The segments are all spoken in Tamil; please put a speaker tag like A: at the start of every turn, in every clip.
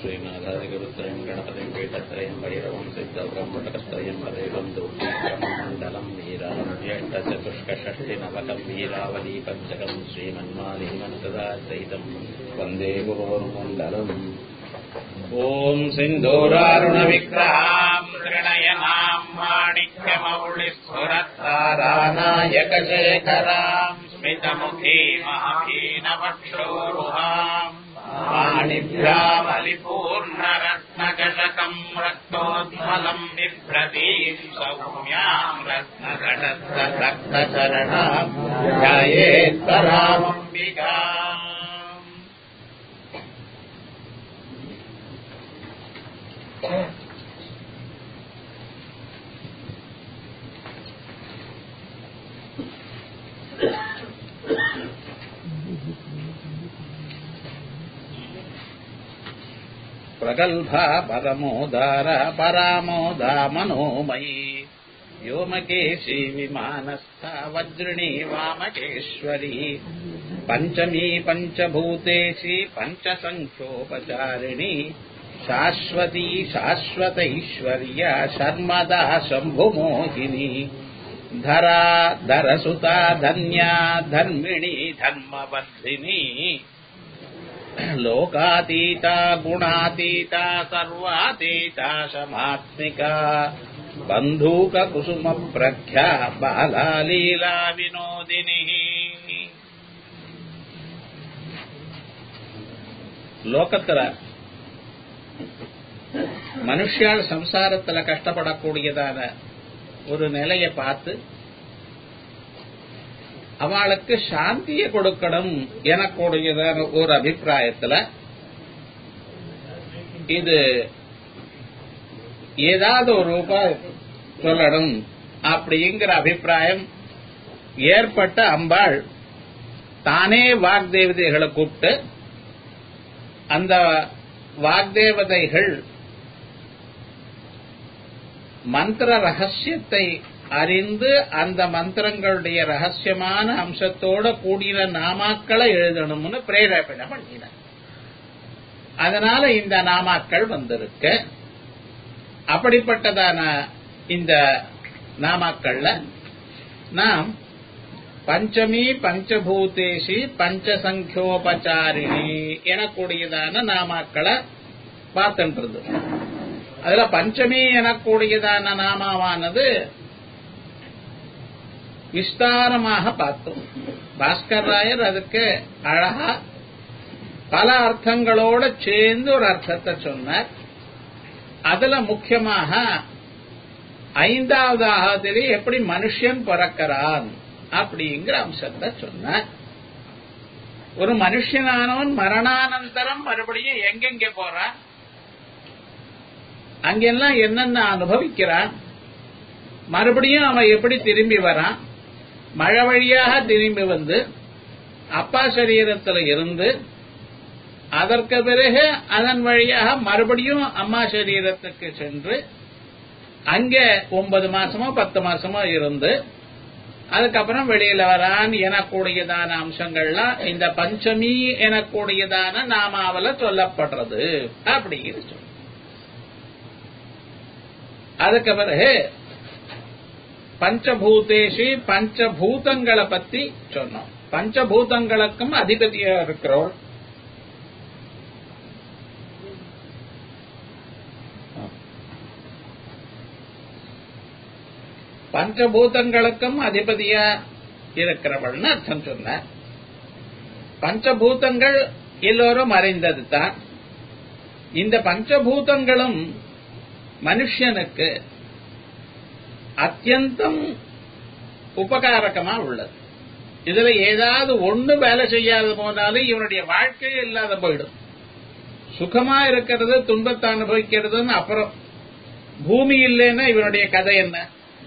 A: श्रीनाथादिगुरुत्रयम् गणपतिम् पीठत्रयम् भैरवम् सिद्धौकम् पटकत्रयम् पदैवम् दुर्गमण्डलम् वीराज्येष्ठचतुष्कषष्टिनवकम् वीरावली पञ्चकम् श्रीमन्मालिमन्तदाद्वैतम् वन्दे गुरोर्मण्डलम् ॐ सिन्धूरारुणविग्रहाम् त्रिणयनाम् माणिक्यमौलिस्फुरत्तारानायकशेखराम् स्मितमुखीमहीनवक्षोरुहाम् पाणिभ्यामलिपूर्णरत्नकशकम् रक्तोत्फलम् बिभ्रतीम् सौम्याम् रत्नघटस्थरक्तचरणाम् ध्यायेत्तरामम्बिकाम् प्रगल्भा परमोदार परामोदा मनोमयी व्योमकेशी विमानस्था वज्रिणी वामकेश्वरी पञ्चमी पञ्चभूतेशी पञ्चसङ्ख्योपचारिणी शाश्वती शाश्वतैश्वर्या शर्मदा शम्भुमोहिनी धरा धरसुता धन्या धर्मिणी धर्मवर्धिनी लोकातीता गुणातीता सर्वातीता शमात्मिका बन्धूककुसुमप्रख्या बाला लीला विनोदिनी லோகத்துல மனுஷியால் சம்சாரத்துல கஷ்டப்படக்கூடியதான ஒரு நிலையை பார்த்து அவளுக்கு சாந்தியை கொடுக்கணும் எனக்கூடியதான ஒரு அபிப்பிராயத்துல இது ஏதாவது ஒரு ரூபாய் சொல்லணும் அப்படிங்கிற அபிப்பிராயம் ஏற்பட்ட அம்பாள் தானே வாக்தேவதைகளை கூப்பிட்டு அந்த வாக்தேவதைகள் மந்திர ரகசியத்தை அறிந்து அந்த மந்திரங்களுடைய ரகசியமான அம்சத்தோட கூடின நாமாக்களை எழுதணும்னு பிரேரேபணை பண்ணின அதனால இந்த நாமாக்கள் வந்திருக்கு அப்படிப்பட்டதான இந்த நாமாக்கள்ல நாம் பஞ்சமி பஞ்சபூதேஷி பஞ்சசங்கியோபச்சாரிணி எனக்கூடியதான நாமாக்களை பார்த்துன்றது அதுல பஞ்சமி எனக்கூடியதான நாமாவானது விஸ்தாரமாக பார்த்தோம் பாஸ்கர் ராயர் அதுக்கு அழகா பல அர்த்தங்களோட சேர்ந்து ஒரு அர்த்தத்தை சொன்னார் அதுல முக்கியமாக ஐந்தாவது ஆகத்திலே எப்படி மனுஷன் பிறக்கிறான் அப்படிங்கிற அம்சத்தை சொன்னார் ஒரு மனுஷனானவன் மரணானந்தரம் மறுபடியும் எங்கெங்க போறான் அங்கெல்லாம் என்னென்ன அனுபவிக்கிறான் மறுபடியும் அவன் எப்படி திரும்பி வரான் மழை வழியாக திரும்பி வந்து அப்பா சரீரத்தில் இருந்து அதற்கு பிறகு அதன் வழியாக மறுபடியும் அம்மா சரீரத்துக்கு சென்று அங்கே ஒன்பது மாசமோ பத்து மாசமோ இருந்து அதுக்கப்புறம் வெளியில வரான் எனக்கூடியதான அம்சங்கள்லாம் இந்த பஞ்சமி எனக்கூடியதான நாமாவல சொல்லப்படுறது அப்படின்னு சொல்லு அதுக்கு பிறகு பஞ்சபூதேஷி பஞ்சபூதங்களை பத்தி சொன்னோம் பஞ்சபூதங்களுக்கும் அதிபதியா இருக்கிறோம் பஞ்சபூதங்களுக்கும் அதிபதியா இருக்கிறவள்னு அர்த்தம் சொன்ன பஞ்சபூதங்கள் எல்லோரும் அறிந்தது தான் இந்த பஞ்சபூதங்களும் மனுஷனுக்கு அத்தியந்தம் உபகாரகமா உள்ளது இதுல ஏதாவது ஒண்ணு வேலை செய்யாத போனாலும் இவனுடைய வாழ்க்கையே இல்லாத போயிடும் சுகமா இருக்கிறது துன்பத்தை அனுபவிக்கிறதுன்னு அப்புறம் பூமி இல்லைன்னா இவனுடைய கதை என்ன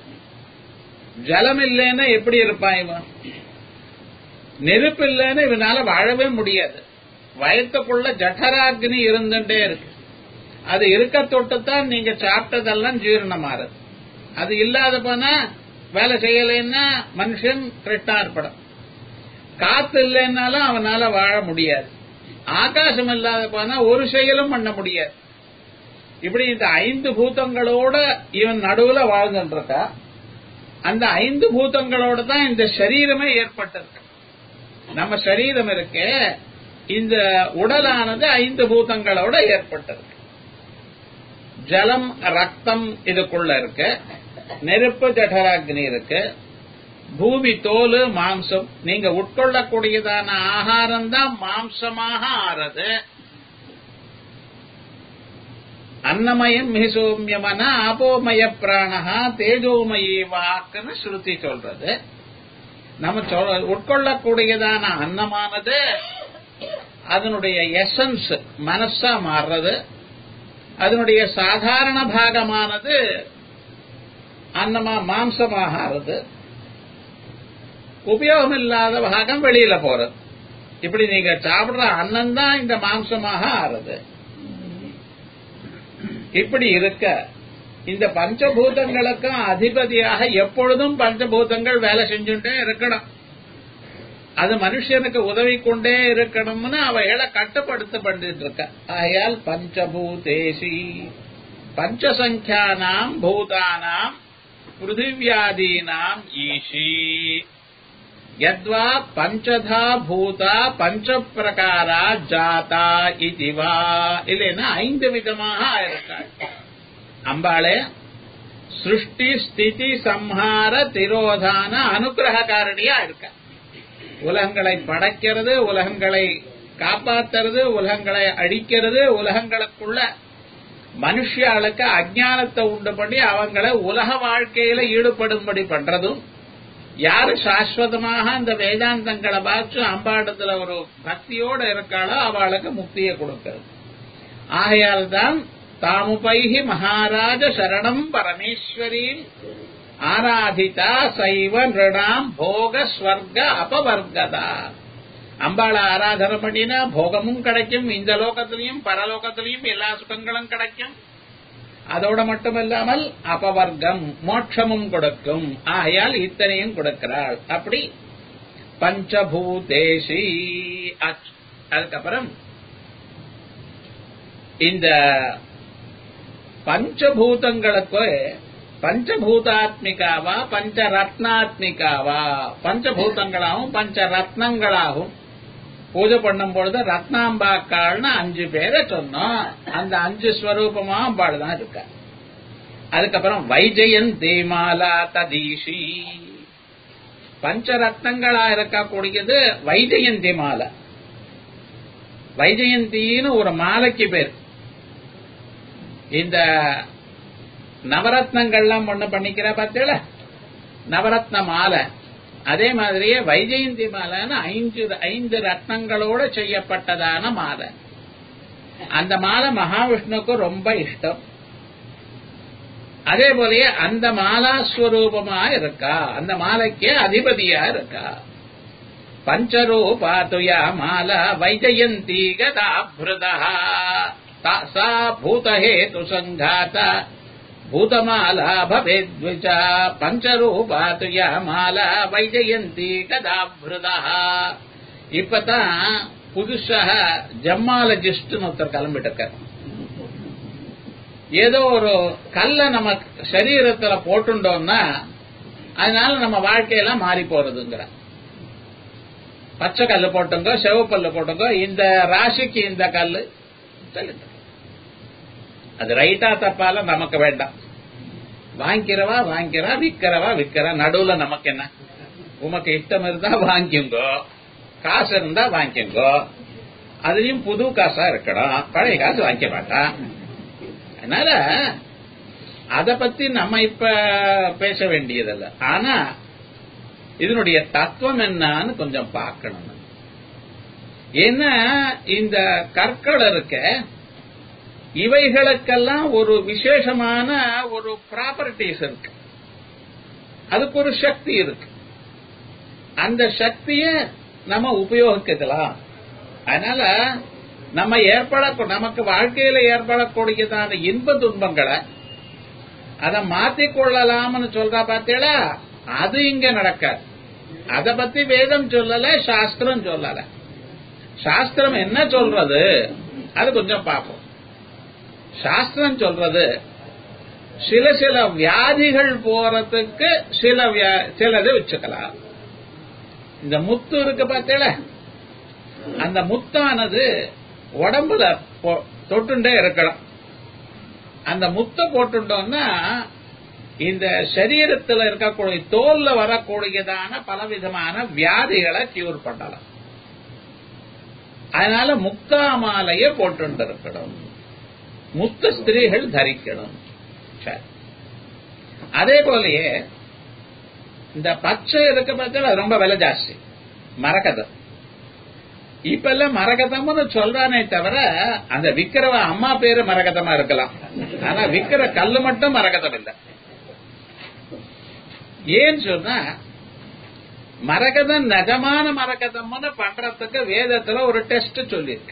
A: ஜலம் இல்லைன்னா எப்படி இருப்பான் இவன் நெருப்பு இல்லைன்னா இவனால வாழவே முடியாது வயத்துக்குள்ள ஜఠராக்னி இருந்துட்டே இருக்கு அது இருக்க தொட்டுத்தான் நீங்க சாப்பிட்டதெல்லாம் ஜீரணமாறுது அது இல்லாத போனா வேலை செய்யலைன்னா மனுஷன் கிருஷ்ணார்ப்படம் காத்து இல்லைன்னாலும் அவனால வாழ முடியாது ஆகாசம் இல்லாத போனா ஒரு செயலும் பண்ண முடியாது இப்படி இந்த ஐந்து பூதங்களோட இவன் நடுவுல வாழ்ந்துட்டு இருக்கா அந்த ஐந்து பூதங்களோட தான் இந்த சரீரமே ஏற்பட்டிருக்கு நம்ம சரீரம் இருக்க இந்த உடலானது ஐந்து பூதங்களோட ஏற்பட்டிருக்கு ஜலம் ரத்தம் இதுக்குள்ள இருக்கு நெருப்பு ஜடராக்னி இருக்கு பூமி தோல் மாம்சம் நீங்க உட்கொள்ளக்கூடியதான ஆகாரம் தான் மாம்சமாக ஆறது அன்னமயம் மிகசோமியமன ஆபோமய பிராணஹா தேஜோமயி வாக்குன்னு ஸ்ருதி சொல்றது நம்ம சொல் உட்கொள்ளக்கூடியதான அன்னமானது அதனுடைய எசன்ஸ் மனசா மாறுறது அதனுடைய சாதாரண பாகமானது அன்னமா மாம்சமாக ஆறுது உபயோகம் இல்லாத பாகம் வெளியில போறது இப்படி நீங்க சாப்பிடுற அன்னம் தான் இந்த மாம்சமாக ஆறுது இப்படி இருக்க இந்த பஞ்சபூதங்களுக்கும் அதிபதியாக எப்பொழுதும் பஞ்சபூதங்கள் வேலை செஞ்சுட்டே இருக்கணும் அது மனுஷனுக்கு உதவி கொண்டே இருக்கணும்னு அவைகளை கட்டுப்படுத்த பண்ணிட்டு இருக்க ஆகையால் பஞ்சபூதேசி பஞ்சசங்கியானாம் பூதானாம் பிருத்திவியாதீனாம் ஈஷி யத்வா பஞ்சதா பூதா பஞ்ச பிரகாரா ஜாதா இதுவா இல்லைன்னா ஐந்து விதமாக இருக்காள் அம்பாளே சிருஷ்டி ஸ்திதி சம்ஹார திரோதான அனுகிரககாரணியா இருக்க உலகங்களை படைக்கிறது உலகங்களை காப்பாத்துறது உலகங்களை அழிக்கிறது உலகங்களுக்குள்ள மனுஷாளுக்கு அஜானத்தை உண்டு பண்ணி அவங்களை உலக வாழ்க்கையில ஈடுபடும்படி பண்றதும் யாரு சாஸ்வதமாக அந்த வேதாந்தங்களை பார்த்து அம்பாடத்துல ஒரு பக்தியோட இருக்காளோ அவளுக்கு முக்தியை கொடுக்கிறது ஆகையால் தான் தாமுபைகி மகாராஜ சரணம் பரமேஸ்வரீம் ஆராதிதா சைவ நிருணாம் போக ஸ்வர்க அபவர்கதா அம்பாளை ஆராதனை பண்ணினா போகமும் கிடைக்கும் இந்த லோகத்திலையும் பரலோகத்திலையும் எல்லா சுகங்களும் கிடைக்கும் அதோட மட்டுமல்லாமல் அபவர்க்கம் மோட்சமும் கொடுக்கும் ஆகையால் இத்தனையும் கொடுக்கிறாள் அப்படி பஞ்சபூதேசி அதுக்கப்புறம் இந்த பஞ்சபூதங்களுக்கு பஞ்சபூதாத்மிகாவா பஞ்சரத்னாத்மிகாவா பஞ்சபூதங்களாகவும் பஞ்சரத்னங்களாகவும் பூஜை பண்ணும் பொழுது ரத்னாம்பாக்காள்னு அஞ்சு பேரை சொன்னோம் அந்த அஞ்சு ஸ்வரூபமா அம்பாள் தான் இருக்க அதுக்கப்புறம் வைஜெயன் தேமாலா ததீஷி பஞ்சரத்னங்களா இருக்கக்கூடியது வைஜெயந்தி மாலை வைஜெயந்தின்னு ஒரு மாலைக்கு பேர் இந்த நவரத்னங்கள்லாம் ஒண்ணு பண்ணிக்கிற பார்த்தீங்கள நவரத்ன மாலை அதே மாதிரியே வைஜெயந்தி மாலைன்னு ஐந்து ஐந்து ரத்னங்களோட செய்யப்பட்டதான மாலை அந்த மாலை மகாவிஷ்ணுக்கு ரொம்ப இஷ்டம் அதே போலயே அந்த மாலாஸ்வரூபமா இருக்கா அந்த மாலைக்கு அதிபதியா இருக்கா பஞ்சரூபா துயா மாலா வைஜயந்தி கதாபிருதா சா பூதஹேது சங்காத பூதமாலா பவேத்விஜா பஞ்சரூபா துயா மாலா வைஜயந்தி கதாபிருதா இப்பதான் புதுசா ஜம்மாலஜிஸ்ட்னு ஒருத்தர் கிளம்பிட்டு ஏதோ ஒரு கல்ல நம்ம சரீரத்துல போட்டுட்டோம்னா அதனால நம்ம வாழ்க்கையெல்லாம் மாறி போறதுங்கிற பச்சை கல்லு போட்டுங்க செவப்பல்லு போட்டுங்க இந்த ராசிக்கு இந்த கல்லு சொல்லுங்க அது ரைட்டா தப்பால நமக்கு வேண்டாம் வாங்கிக்கிறவா வாங்கிக்கிறா விக்கிறவா விக்கிறா நடுவுல நமக்கு என்ன உமக்கு இஷ்டம் இருந்தா வாங்கிங்கோ காசு இருந்தா வாங்கிங்கோ அதுலயும் புது காசா இருக்கணும் பழைய காசு வாங்கிக்க மாட்டான் அதனால அத பத்தி நம்ம இப்ப பேச வேண்டியதில்ல ஆனா இதனுடைய தத்துவம் என்னன்னு கொஞ்சம் பார்க்கணும் ஏன்னா இந்த கற்கள் இருக்க இவைகளுக்கெல்லாம் ஒரு விசேஷமான ஒரு ப்ராப்பர்டிஸ் இருக்கு அதுக்கு ஒரு சக்தி இருக்கு அந்த சக்திய நம்ம உபயோகிக்கலாம் அதனால நம்ம ஏற்பட நமக்கு வாழ்க்கையில ஏற்படக்கூடியதான இன்ப துன்பங்களை அதை மாத்திக்கொள்ளலாம்னு சொல்றா பார்த்தீங்களா அது இங்க நடக்காது அத பத்தி வேதம் சொல்லல சாஸ்திரம் சொல்லல சாஸ்திரம் என்ன சொல்றது அது கொஞ்சம் பார்ப்போம் சாஸ்திரம் சொல்றது சில சில வியாதிகள் போறதுக்கு சில வியா- சிலது வச்சுக்கலாம் இந்த முத்து இருக்கு பார்த்தேல அந்த முத்தானது உடம்புல பொ- தொட்டுண்டே இருக்கலாம் அந்த முத்தை போட்டுட்டோம்னா இந்த சரீரத்தில் இருக்கக்கூடிய தோல்ல வரக்கூடியதான பலவிதமான வியாதிகளை கியூர் பண்ணலாம் அதனால முக்தா மாலையை போட்டு இருக்கணும் முத்த ஸ்திரீகள் தரிக்கணும் சரி அதே போலயே இந்த பச்சை இருக்க பார்த்தா ரொம்ப விலை ஜாஸ்தி மரகதம் இப்ப எல்லாம் மரகதம்னு சொல்றானே தவிர அந்த விக்கிரவ அம்மா பேரு மரகதமா இருக்கலாம் ஆனா விக்கிற கல்லு மட்டும் மரகதம் இல்ல ஏன்னு சொன்னா மரகதம் நிஜமான மரகதம்னு பண்றதுக்கு வேதத்துல ஒரு டெஸ்ட் சொல்லியிருக்கு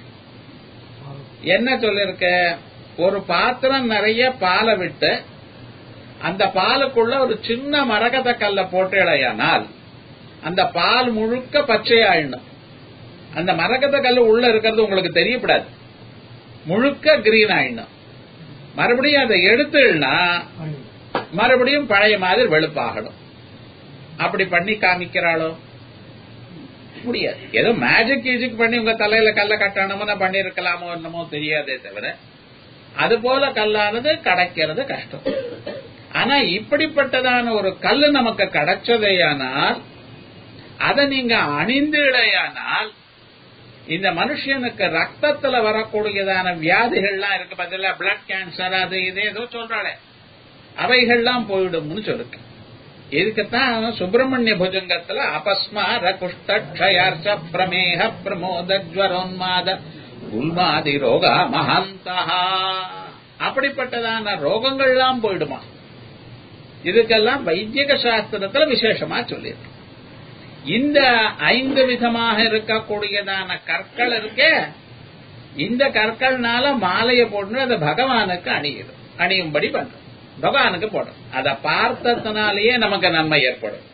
A: என்ன சொல்லிருக்க ஒரு பாத்திரம் நிறைய பாலை விட்டு அந்த பாலுக்குள்ள ஒரு சின்ன மரகத கல்ல போட்டேடையானால் அந்த பால் முழுக்க பச்சையாயிடணும் அந்த மரகத கல்லு உள்ள இருக்கிறது உங்களுக்கு தெரியப்படாது முழுக்க கிரீன் ஆயிடணும் மறுபடியும் அதை எடுத்துனா மறுபடியும் பழைய மாதிரி வெளுப்பாகணும் அப்படி பண்ணி காமிக்கிறாளோ முடியாது ஏதோ மேஜிக் கீஜிக் பண்ணி உங்க தலையில கல்ல கட்டணும்னு பண்ணி இருக்கலாமோ என்னமோ தெரியாதே தவிர அது போல கல்லானது கிடைக்கிறது கஷ்டம் ஆனா இப்படிப்பட்டதான ஒரு கல்லு நமக்கு கிடைச்சதேயானால் அதை நீங்க அணிந்துடையானால் இந்த மனுஷனுக்கு ரத்தத்துல வரக்கூடியதான வியாதிகள்லாம் இருக்கு பதில பிளட் கேன்சர் அது இது ஏதோ சொல்றாளே அவைகள்லாம் போயிடும்னு சொல்லுங்க இதுக்குத்தான் சுப்பிரமணிய புஜங்கத்துல அபஸ்மார குஷ்டக்ஷயார்ச்ச பிரமேக பிரமோத ஜ்வரோன்மாத உல்மாதி ரோகா மகாந்தா அப்படிப்பட்டதான ரோகங்கள்லாம் போயிடுமா இதுக்கெல்லாம் வைத்தியக சாஸ்திரத்துல விசேஷமா சொல்லியிருக்கு இந்த ஐந்து விதமாக இருக்கக்கூடியதான கற்கள் இருக்கே இந்த கற்கள்னால மாலையை போட்டு அதை பகவானுக்கு அணியிடும் அணியும்படி பண்றோம் பகவானுக்கு போடும் அதை பார்த்ததுனாலேயே நமக்கு நன்மை ஏற்படும்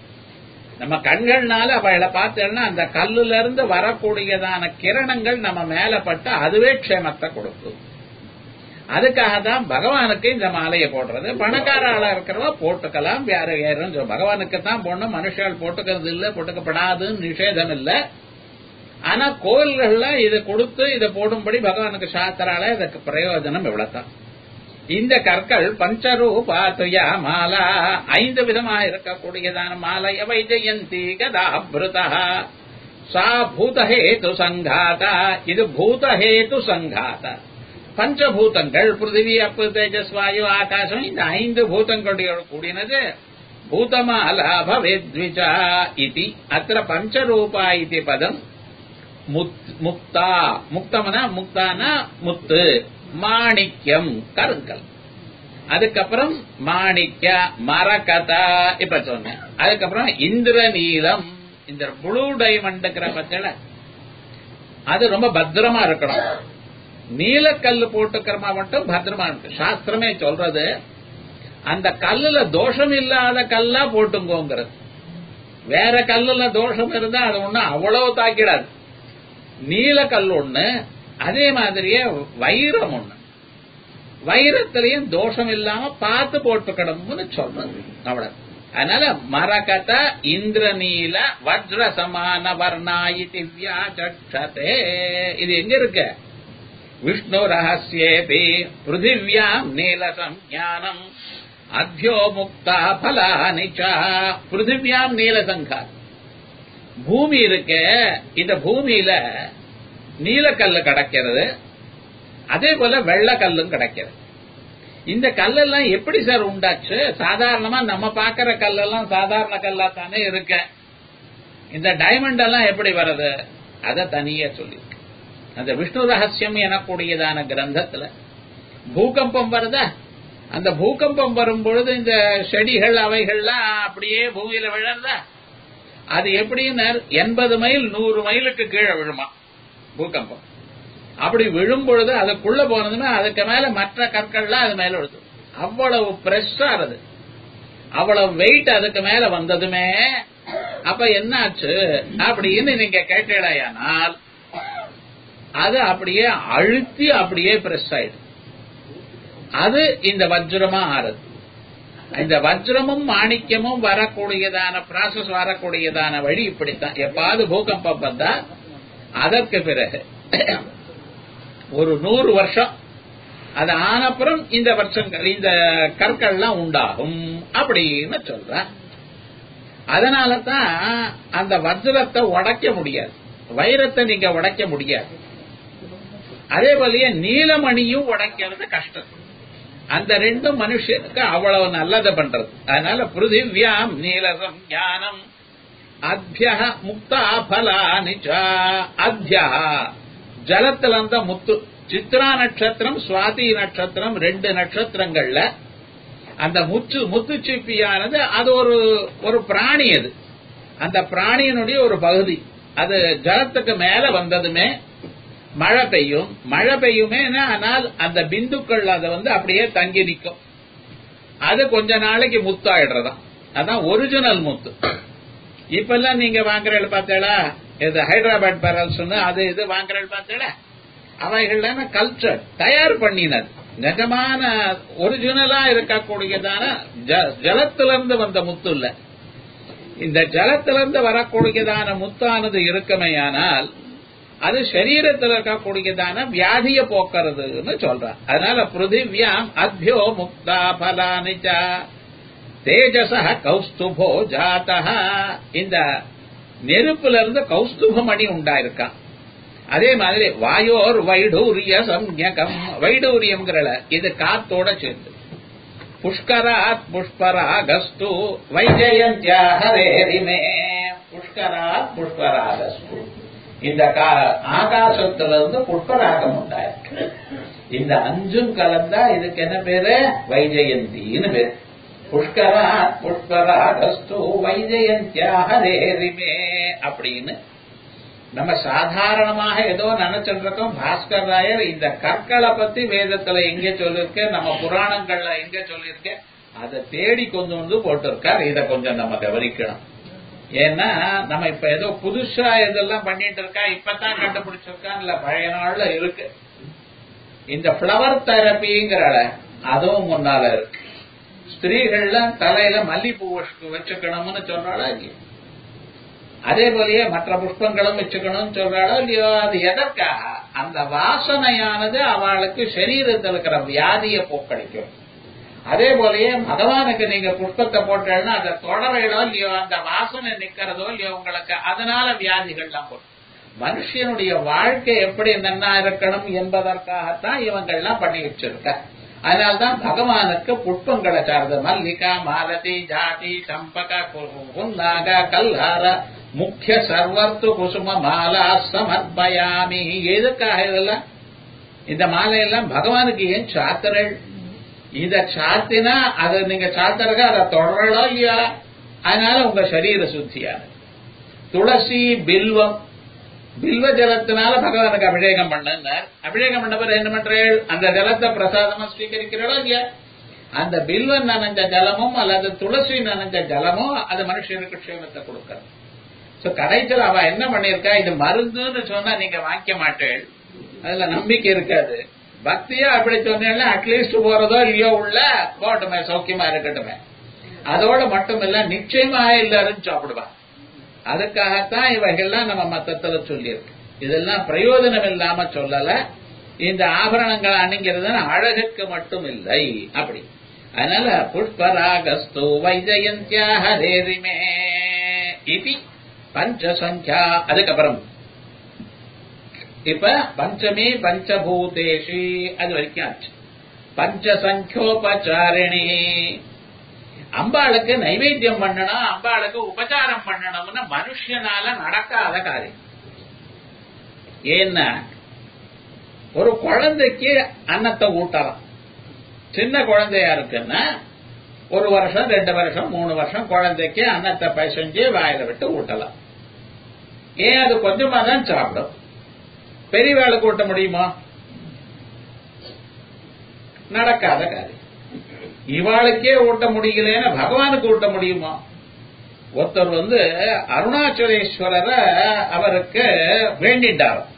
A: நம்ம கண்கள்னால அவளை பார்த்தேன்னா அந்த கல்லுல இருந்து வரக்கூடியதான கிரணங்கள் நம்ம மேல பட்டு அதுவே க்ஷேமத்தை கொடுக்கும் அதுக்காக தான் பகவானுக்கு இந்த மாலையை போடுறது பணக்கார ஆளா இருக்கிறவா போட்டுக்கலாம் வேற யாரும் சொல்ல- பகவானுக்கு தான் போடணும் மனுஷால் போட்டுக்கிறது இல்ல போட்டுக்கப்படாதுன்னு நிஷேதம் இல்ல ஆனா கோயில்கள்ல இதை கொடுத்து இதை போடும்படி பகவானுக்கு சாஸ்திரால இதுக்கு பிரயோஜனம் இவ்வளவுதான் இந்த கற்கள் பஞ்சரூபா துயா மாலா ஐந்து விதமா இருக்கக்கூடியதான மாலை அவை ஜெயந்தி கதாபிருதா சா பூதஹேது சங்காதா இது பூதஹேது சங்காதா பஞ்சபூதங்கள் பிருத்திவி அப்பு தேஜஸ் வாயு ஆகாசம் இந்த ஐந்து பூதங்களுடைய கூடினது பூதமாலா பவேத்விஜா இது அத்த பஞ்சரூபா இது பதம் முத்- முக்தா முக்தம்னா முக்தானா முத்து மாணிக்யம் கருங்கல் அதுக்கப்புறம் மாணிக்க மரகதா இப்ப சொன்னேன் அதுக்கப்புறம் இந்திரநீலம் இந்த ப்ளூ டைமண்டுங்கிற பத்தில அது ரொம்ப பத்திரமா இருக்கணும் நீலக்கல்லு போட்டுக்கிறமா மட்டும் பத்திரமா இருக்கு சாஸ்திரமே சொல்றது அந்த கல்லுல தோஷம் இல்லாத கல்லா போட்டுங்கோங்கிறது வேற கல்லுல தோஷம் இருந்தா அது ஒண்ணு அவ்வளவு தாக்கிடாது நீலக்கல் ஒண்ணு அதே மாதிரியே வைரம் ஒண்ணு வைரத்திலையும் தோஷம் இல்லாம பார்த்து போட்டுக்கணும்னு சொல்றது அவ்வளவு அதனால மரகத இந்திரநீல வஜ்ர சமான வர்ணாயி திவ்யா சட்சதே இது எங்க இருக்கு விஷ்ணு ரகசியேபி பிருத்திவியாம் நீல சஞ்ஞானம் அத்தியோ முக்தா பலானி ச பிருத்திவியாம் நீல சங்காத் பூமி இருக்க இந்த பூமியில நீலக்கல்லு கிடைக்கிறது அதே போல வெள்ளக்கல்லும் கிடைக்கிறது இந்த கல்லெல்லாம் எப்படி சார் உண்டாச்சு சாதாரணமா நம்ம பாக்குற கல்லெல்லாம் சாதாரண கல்லா தானே இருக்க இந்த டைமண்ட் எல்லாம் எப்படி வருது அத தனியா சொல்லி அந்த விஷ்ணு ரகசியம் எனக்கூடியதான கிரந்தத்துல பூகம்பம் வருதா அந்த பூகம்பம் வரும் பொழுது இந்த செடிகள் அவைகள்லாம் அப்படியே பூமியில விழறதா அது எப்படின்னு எண்பது மைல் நூறு மைலுக்கு கீழே விழுமா பூகம்பம் அப்படி விழும் பொழுது அதுக்குள்ள போனதுன்னா அதுக்கு மேல மற்ற கற்கள்லாம் அது மேல விழுது அவ்வளவு பிரஷா அது அவ்வளவு வெயிட் அதுக்கு மேல வந்ததுமே அப்ப என்னாச்சு அப்படின்னு நீங்க கேட்டீடையானால் அது அப்படியே அழுத்தி அப்படியே பிரஸ் ஆயிடும் அது இந்த வஜ்ரமா ஆறுது இந்த வஜ்ரமும் மாணிக்கமும் வரக்கூடியதான ப்ராசஸ் வரக்கூடியதான வழி இப்படித்தான் எப்பாவது பூகம்பம் வந்தா அதற்கு பிறகு ஒரு நூறு வருஷம் அது ஆனப்புறம் இந்த வருஷங்கள் இந்த கற்கள்லாம் உண்டாகும் அப்படின்னு சொல்ற அதனால தான் அந்த வஜ்ரத்தை உடைக்க முடியாது வைரத்தை நீங்க உடைக்க முடியாது அதே போலயே நீலமணியும் உடைக்கிறது கஷ்டம் அந்த ரெண்டும் மனுஷனுக்கு அவ்வளவு நல்லதை பண்றது அதனால பிருத்திவியாம் நீலசம் ஞானம் அத்திய முக்தா பலானி அத்தியா ஜலத்துல இருந்த முத்து சித்ரா நட்சத்திரம் சுவாதி நட்சத்திரம் ரெண்டு நட்சத்திரங்கள்ல அந்த முச்சு முத்துச்சிப்பியானது அது ஒரு ஒரு பிராணி அது அந்த பிராணியினுடைய ஒரு பகுதி அது ஜலத்துக்கு மேல வந்ததுமே மழை பெய்யும் மழை பெய்யுமே ஆனால் அந்த பிந்துக்கள் அதை வந்து அப்படியே தங்கி நிற்கும் அது கொஞ்ச நாளைக்கு முத்தாயிடுறதாம் அதான் ஒரிஜினல் முத்து இப்பெல்லாம் நீங்க வாங்குறீங்க பார்த்தேடா இது ஹைதராபாத் பேரல்ஸ் அது இது வாங்குறீங்க பார்த்தேடா அவைகள் கல்ச்சர் தயார் பண்ணினது நிஜமான ஒரிஜினலா இருக்கக்கூடியதான ஜலத்திலிருந்து வந்த முத்து இல்ல இந்த ஜலத்திலிருந்து வரக்கூடியதான முத்தானது இருக்குமேயானால் அது சரீரத்தில் இருக்கக்கூடியதான வியாதிய போக்குறதுன்னு சொல்றான் அதனால பிருத்திவியாம் அத்தியோ முக்தா பலானிச்சா தேஜச கௌஸ்துபோ ஜாத்தா இந்த நெருப்புல இருந்து கௌஸ்துபமணி உண்டாயிருக்கான் அதே மாதிரி வாயோர் வைடூரிய சம்யகம் வைடூரியம்ங்கிறல இது காத்தோட சேர்ந்து புஷ்கராத் புஷ்பராகஸ்து வைஜயந்தியாஹரேரிமே புஷ்கராத் புஷ்பராகஸ்து இந்த ஆகாசத்திலிருந்து புஷ்பராகம் உண்டாயிருக்கு இந்த அஞ்சும் கலந்தா இதுக்கு என்ன பேரு வைஜெயந்தின்னு பேரு புஷ்கரா புஷ்பராகஸ்து வைஜெயந்தியாஹரேரிமே அப்படின்னு நம்ம சாதாரணமாக ஏதோ நினைச்சிட்டு இருக்கோம் பாஸ்கர் ராயர் இந்த கற்களை பத்தி வேதத்துல எங்க சொல்லிருக்க நம்ம புராணங்கள்ல எங்க சொல்லிருக்க அதை தேடி கொண்டு வந்து போட்டிருக்கார் இதை கொஞ்சம் நம்ம கவனிக்கணும் ஏன்னா நம்ம இப்ப ஏதோ புதுசா இதெல்லாம் பண்ணிட்டு இருக்கா இப்பதான் கண்டுபிடிச்சிருக்கான் இல்ல பழைய நாள்ல இருக்கு இந்த பிளவர் தெரப்பிங்கிறால அதுவும் முன்னால இருக்கு ஸ்திரீகள்லாம் தலையில மல்லிப்பூ வச்சுக்கணும்னு சொல்றாளா இல்லையா அதே போலயே மற்ற புஷ்பங்களும் வச்சுக்கணும்னு சொல்றாளோ இல்லையோ அது எதற்காக அந்த வாசனையானது அவளுக்கு சரீரத்தில் இருக்கிற வியாதியை போக்கடிக்கும் அதே போலயே பகவானுக்கு நீங்க புஷ்பத்தை போட்டேன்னா அதை தொடரையிலோ இல்லையோ அந்த வாசனை நிக்கிறதோ இல்லையோ உங்களுக்கு அதனால வியாதிகள்லாம் போடும் மனுஷனுடைய வாழ்க்கை எப்படி நன்னா இருக்கணும் என்பதற்காகத்தான் இவங்கள்லாம் பண்ணி வச்சிருக்க அதனால்தான் பகவானுக்கு புஷ்பங்களை சார்ந்த மல்லிகா மாலதி ஜாதி சம்பக புன்னாக கல்ஹார முக்கிய சர்வர்த்து குசும மாலா சமர்ப்பயாமி எதுக்காக இதெல்லாம் இந்த மாலையெல்லாம் பகவானுக்கு ஏன் சாத்திரள் இத சாத்தினா அதை நீங்க சாத்திரக அதை தொடரலோ இல்லையா அதனால உங்க சரீர சுத்தியான துளசி பில்வம் பில்வ ஜலத்தினால பகவானுக்கு அபிஷேகம் பண்ணுனார் அபிஷேகம் பண்ண பிறகு என்ன பண்றேன் அந்த ஜலத்தை பிரசாதமா ஸ்வீகரிக்கிறோம் இல்லையா அந்த பில்வன் நனைஞ்ச ஜலமும் அல்லது துளசி நனைஞ்ச ஜலமும் அது மனுஷனுக்கு க்ஷேமத்தை கொடுக்கறது சோ கடைசியில் அவ என்ன பண்ணிருக்கா இது மருந்துன்னு சொன்னா நீங்க வாங்கிக்க மாட்டேன் அதுல நம்பிக்கை இருக்காது பக்தியா அப்படி சொன்னேன்னா அட்லீஸ்ட் போறதோ இல்லையோ உள்ள போட்டுமே சௌக்கியமா இருக்கட்டுமே அதோட மட்டும் இல்ல நிச்சயமா எல்லாரும் சாப்பிடுவா அதுக்காகத்தான் இவைகள்லாம் நம்ம மத்தத்துல சொல்லியிருக்கு இதெல்லாம் பிரயோஜனம் இல்லாம சொல்லல இந்த ஆபரணங்கள் அணிங்கிறது அழகுக்கு மட்டும் இல்லை அப்படி அதனால புஷ்பராகஸ்து வைஜயந்தியா ஹரேரிமே இது பஞ்சசங்கியா அதுக்கப்புறம் இப்ப பஞ்சமி பஞ்சபூதேஷி அது வரைக்கும் ஆச்சு பஞ்சசங்கியோபச்சாரிணி அம்பாளுக்கு நைவேத்தியம் பண்ணணும் அம்பாளுக்கு உபச்சாரம் பண்ணணும்னு மனுஷனால நடக்காத காரியம் ஏன்னா ஒரு குழந்தைக்கு அன்னத்தை ஊட்டலாம் சின்ன குழந்தையா இருக்குன்னா ஒரு வருஷம் ரெண்டு வருஷம் மூணு வருஷம் குழந்தைக்கு அன்னத்தை பசஞ்சு வாயில விட்டு ஊட்டலாம் ஏன் அது கொஞ்சமா தான் சாப்பிடும் பெரியவாளுக்கு ஊட்ட முடியுமா நடக்காத காரியம் இவாளுக்கே ஊட்ட முடியலன்னு பகவானுக்கு ஊட்ட முடியுமா ஒருத்தர் வந்து அருணாச்சலேஸ்வரரை அவருக்கு வேண்டிட்டார்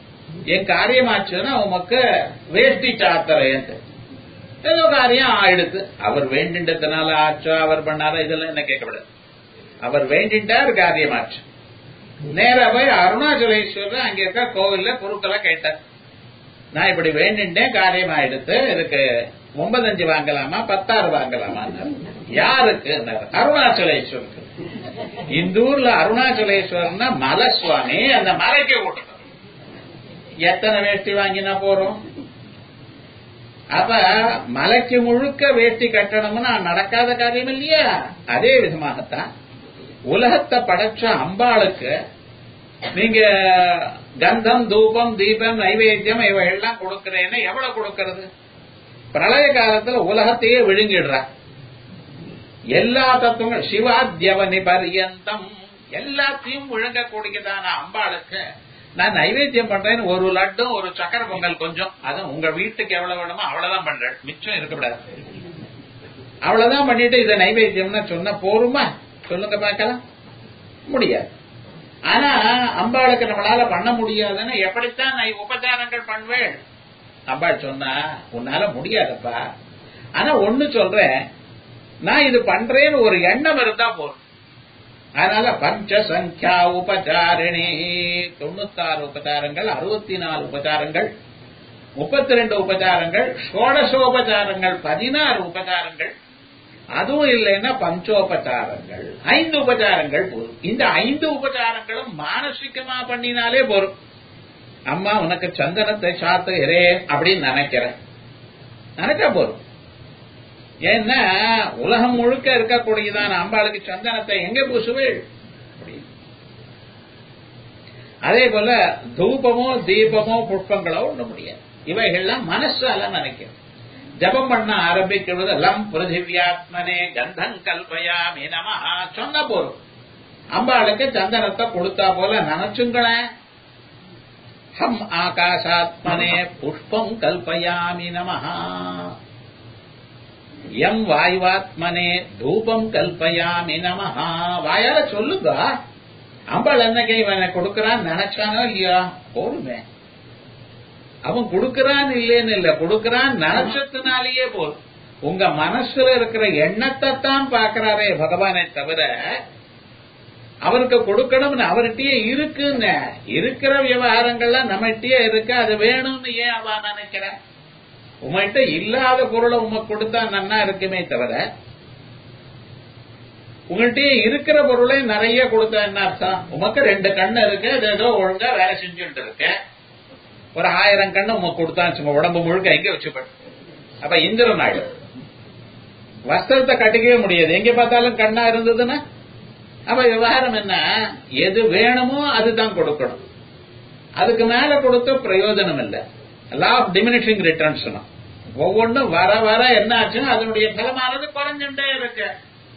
A: என் காரியமாச்சுன்னா உமக்கு வேஷ்டி சாத்தறேன் ஏதோ காரியம் ஆயிடுத்து அவர் வேண்டின்றதுனால ஆச்சோ அவர் பண்ணாரோ இதெல்லாம் என்ன கேட்கப்படாது அவர் வேண்டின்றார் காரியமாச்சு நேரா போய் அருணாச்சலேஸ்வரர் அங்க இருக்க கோவில்ல குருக்களை கேட்டார் நான் இப்படி வேண்டின்றேன் காரியம் ஆயிடுத்து இதுக்கு ஒன்பதஞ்சு வாங்கலாமா பத்தாறு வாங்கலாமா யாருக்கு அருணாச்சலேஸ்வருக்கு இந்த ஊர்ல அருணாச்சலேஸ்வரர்னா மலை சுவாமி அந்த மலைக்கு கூட்டணும் எத்தனை வேஷ்டி வாங்கினா போறோம் அப்ப மலைக்கு முழுக்க வேஷ்டி கட்டணும்னு நடக்காத காரியம் இல்லையா அதே விதமாகத்தான் உலகத்தை படைச்ச அம்பாளுக்கு நீங்க கந்தம் தூபம் தீபம் நைவேத்தியம் இவை எல்லாம் கொடுக்கிறேன்னு எவ்வளவு கொடுக்கறது பிரளய காலத்துல உலகத்தையே விழுங்கிடுறா எல்லா தத்துவங்கள் சிவாத்யவனி பரியந்தம் எல்லாத்தையும் விழுங்கக்கூடியதான அம்பாளுக்கு நான் நைவேத்தியம் பண்றேன்னு ஒரு லட்டும் ஒரு சக்கர பொங்கல் கொஞ்சம் அதுவும் உங்க வீட்டுக்கு எவ்வளவு வேணுமோ அவ்வளவுதான் பண்றேன் மிச்சம் இருக்கக்கூடாது அவ்வளவுதான் பண்ணிட்டு இதை நைவேத்தியம்னு சொன்ன போருமா சொல்லுங்க பார்க்கலாம் முடியாது ஆனா அம்பாளுக்கு நம்மளால பண்ண முடியாதுன்னு எப்படித்தான் நான் உபச்சாரங்கள் பண்ணுவேன் அம்பாள் சொன்னா உன்னால முடியாதப்பா ஆனா ஒண்ணு சொல்றேன் நான் இது பண்றேன்னு ஒரு எண்ணம் இருந்தா போதும் அதனால பஞ்ச சங்கியா உபச்சாரிணி தொண்ணூத்தாறு உபச்சாரங்கள் அறுபத்தி நாலு உபச்சாரங்கள் முப்பத்தி ரெண்டு உபச்சாரங்கள் ஷோடசோபச்சாரங்கள் பதினாறு உபச்சாரங்கள் அதுவும் இல்லைன்னா பஞ்சோபச்சாரங்கள் ஐந்து உபச்சாரங்கள் போதும் இந்த ஐந்து உபச்சாரங்களும் மானசிகமா பண்ணினாலே போரும் அம்மா உனக்கு சந்தனத்தை சாத்துகிறேன் அப்படின்னு நினைக்கிறேன் நினைச்சா போதும் ஏன்னா உலகம் முழுக்க இருக்கக்கூடியதான அம்பாளுக்கு சந்தனத்தை எங்க பூசுவேள் அதே போல தூபமோ தீபமோ புஷ்பங்களோ ஒண்ணு முடியாது இவைகள்லாம் மனசால நினைக்கிறது ஜபம் பண்ண ஆரம்பிக்கிறது லம் பிருத்திவியாத்மனே கந்தம் கல்பயாமி நமஹா சொன்ன போதும் அம்பாளுக்கு சந்தனத்தை கொடுத்தா போல நினைச்சுங்களேன் ஹம் ஆகாஷாத்மனே புஷ்பம் கல்பயாமி நமஹா எம் வாயுவாத்மனே தூபம் கல்பயாமி நமஹா வாயால சொல்லுங்க அம்பாள் என்னங்க இவன் கொடுக்கறான் நினைச்சானோ இல்லையா போருமே அவன் கொடுக்கறான் இல்லேன்னு இல்ல கொடுக்கறான் நினைச்சதுனாலேயே போதும் உங்க மனசுல இருக்கிற எண்ணத்தை தான் பாக்குறாரே பகவானை தவிர அவருக்கு கொடுக்கணும்னு அவர்கிட்டயே இருக்குன்னு இருக்கிற விவகாரங்கள்லாம் நம்மகிட்டயே இருக்கு அது வேணும்னு ஏன் அவ நினைக்கிறேன் உங்கள்கிட்ட இல்லாத பொருளை உமக்கு கொடுத்தா நன்னா இருக்குமே தவிர உங்கள்கிட்ட இருக்கிற பொருளை நிறைய கொடுத்தா என்ன அர்த்தம் உமக்கு ரெண்டு கண்ணு இருக்கு அது ஏதோ ஒழுங்கா வேலை செஞ்சுட்டு இருக்கு ஒரு ஆயிரம் கண்ணு உமக்கு கொடுத்தா உடம்பு முழுக்க எங்க வச்சுப்படு அப்ப இந்திரன் ஆயிடும் வஸ்திரத்தை கட்டிக்கவே முடியாது எங்க பார்த்தாலும் கண்ணா இருந்ததுன்னா அப்ப விவகாரம் என்ன எது வேணுமோ அதுதான் கொடுக்கணும் அதுக்கு மேல கொடுத்த பிரயோஜனம் இல்லை லா ஆஃப் டிமினிஷிங் ரிட்டர்ன்ஸ் ஒவ்வொன்றும் வர வர என்ன ஆச்சுன்னா அதனுடைய பலமானது குறைஞ்சுட்டே இருக்கு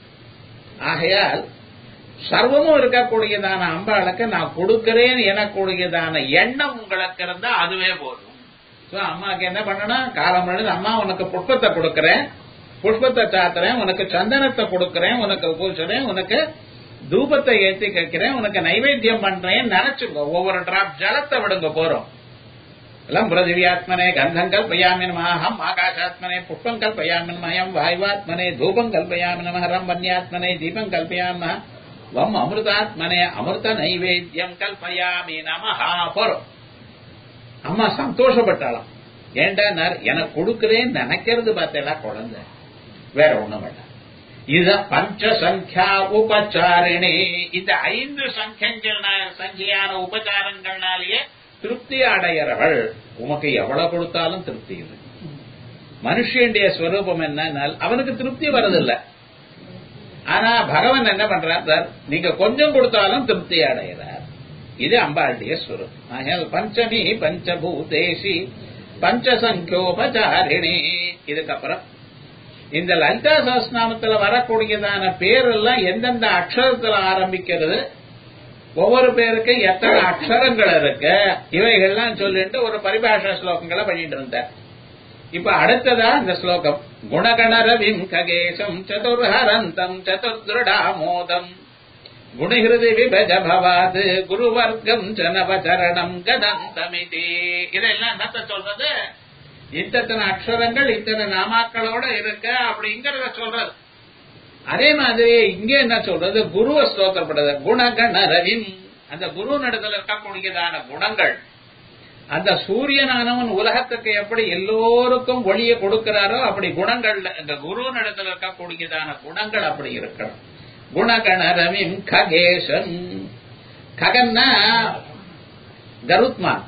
A: ஆகையால் சர்வமும் இருக்கக்கூடியதான அம்பாளுக்கு நான் கொடுக்கிறேன் எனக்கூடியதான எண்ணம் உங்களுக்கு இருந்தா அதுவே போதும் அம்மாக்கு என்ன பண்ணணும் காலம் பண்ணது அம்மா உனக்கு புஷ்பத்தை கொடுக்கறேன் புஷ்பத்தை சாத்துறேன் உனக்கு சந்தனத்தை கொடுக்கறேன் உனக்கு பூசுறேன் உனக்கு தூபத்தை ஏற்றி கேட்கிறேன் உனக்கு நைவேத்தியம் பண்றேன் நினைச்சுக்கோ ஒவ்வொரு டிராப் ஜலத்தை விடுங்க போறோம் எல்லாம் பிருத்திவியாத்மனே கந்தம் கல்பயாமி நமஹம் ஆகாஷாத்மனே புஷ்பம் கல்பயாமி நமயம் வாயுவாத்மனே தூபம் கல்பயாமி நமஹரம் வன்யாத்மனே தீபம் கல்பயாம வம் அமிர்தாத்மனே அமிர்த நைவேத்தியம் கல்பயாமி நமஹா போறோம் அம்மா சந்தோஷப்பட்டாளாம் ஏண்டா எனக்கு கொடுக்கிறேன் நினைக்கிறது பார்த்தேடா குழந்தை வேற ஒண்ணும் வேண்டாம் இதுதான் பஞ்ச சங்கியா உபச்சாரிணி இந்த ஐந்து சங்கியங்கள் சங்கியான உபச்சாரங்கள்னாலேயே திருப்தி அடையறவள் உமக்கு எவ்வளவு கொடுத்தாலும் திருப்தி இல்லை மனுஷனுடைய ஸ்வரூபம் என்ன அவனுக்கு திருப்தி வரதில்லை ஆனா பகவான் என்ன பண்றார் சார் நீங்க கொஞ்சம் கொடுத்தாலும் திருப்தி அடைகிறார் இது அம்பாளுடைய ஸ்வரூபம் பஞ்சமி பஞ்சபூதேசி பஞ்சசங்கியோபச்சாரிணி இதுக்கப்புறம் இந்த லலிதா சஹஸ்நாமத்துல வரக்கூடியதான பேரெல்லாம் எந்தெந்த அக்ஷரத்துல ஆரம்பிக்கிறது ஒவ்வொரு பேருக்கு எத்தனை அக்ஷரங்கள் இருக்கு இவைகள்லாம் சொல்லிட்டு ஒரு பரிபாஷா ஸ்லோகங்களை பண்ணிட்டு இருந்தார் இப்ப அடுத்ததா இந்த ஸ்லோகம் குணகணரவிம் ககேசம் சதுர்ஹரந்தம் சதுர்திருடாமோதம் குணகிருதி விபஜ பவாது குருவர்க்கம் ஜனவச்சரணம் கதந்தமிதி இதெல்லாம் என்னத்த சொல்றது இத்தனை அக்ஷரங்கள் இத்தனை நாமாக்களோட இருக்க அப்படிங்கறத சொல்றது அதே மாதிரி இங்க என்ன சொல்றது குருவை ஸ்தோத்திரப்படுறது குணகண ரவிம் அந்த குரு நடத்துல இருக்கக்கூடியதான குணங்கள் அந்த சூரியனானவன் உலகத்துக்கு எப்படி எல்லோருக்கும் ஒளியை கொடுக்கிறாரோ அப்படி குணங்கள் இந்த குரு நடத்துல இருக்கக்கூடியதான குணங்கள் அப்படி இருக்கணும் குணகண ரவிம் ககேசன் ககன்னா கருத்மான்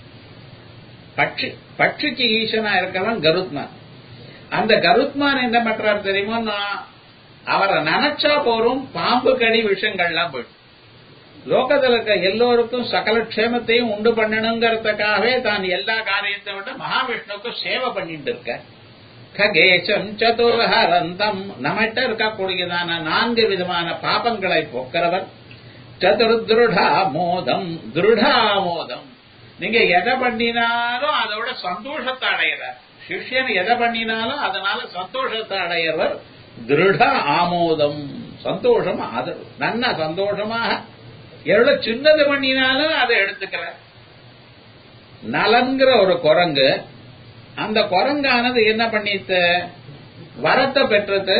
A: பட்சி பட்சிக்கு ஈசனா இருக்கவன் கருத்மான் அந்த கருத்மான் என்ன பண்றாரு தெரியுமோ அவரை நினைச்சா போறோம் பாம்பு கடி விஷயங்கள்லாம் போயிடும் லோகத்தில் இருக்க எல்லோருக்கும் சகல க்ஷேமத்தையும் உண்டு பண்ணணுங்கிறதுக்காகவே தான் எல்லா காரியத்தை விட மகாவிஷ்ணுக்கு சேவை பண்ணிட்டு இருக்க ககேசம் சதுர்ஹரந்தம் நம்மகிட்ட இருக்கக்கூடியதான நான்கு விதமான பாபங்களை போக்கிறவர் சதுர்திருடா மோதம் திருடாமோதம் நீங்க எதை பண்ணினாலும் அதோட சந்தோஷத்தை அடையிறார் சிஷ்யன் எதை பண்ணினாலும் அதனால சந்தோஷத்தை அடையவர் திருட ஆமோதம் சந்தோஷம் அது நன்ன சந்தோஷமாக எவ்வளவு சின்னது பண்ணினாலும் அதை எடுத்துக்கிற நலன்கிற ஒரு குரங்கு அந்த குரங்கானது என்ன பண்ணிட்டு வரத்தை பெற்றது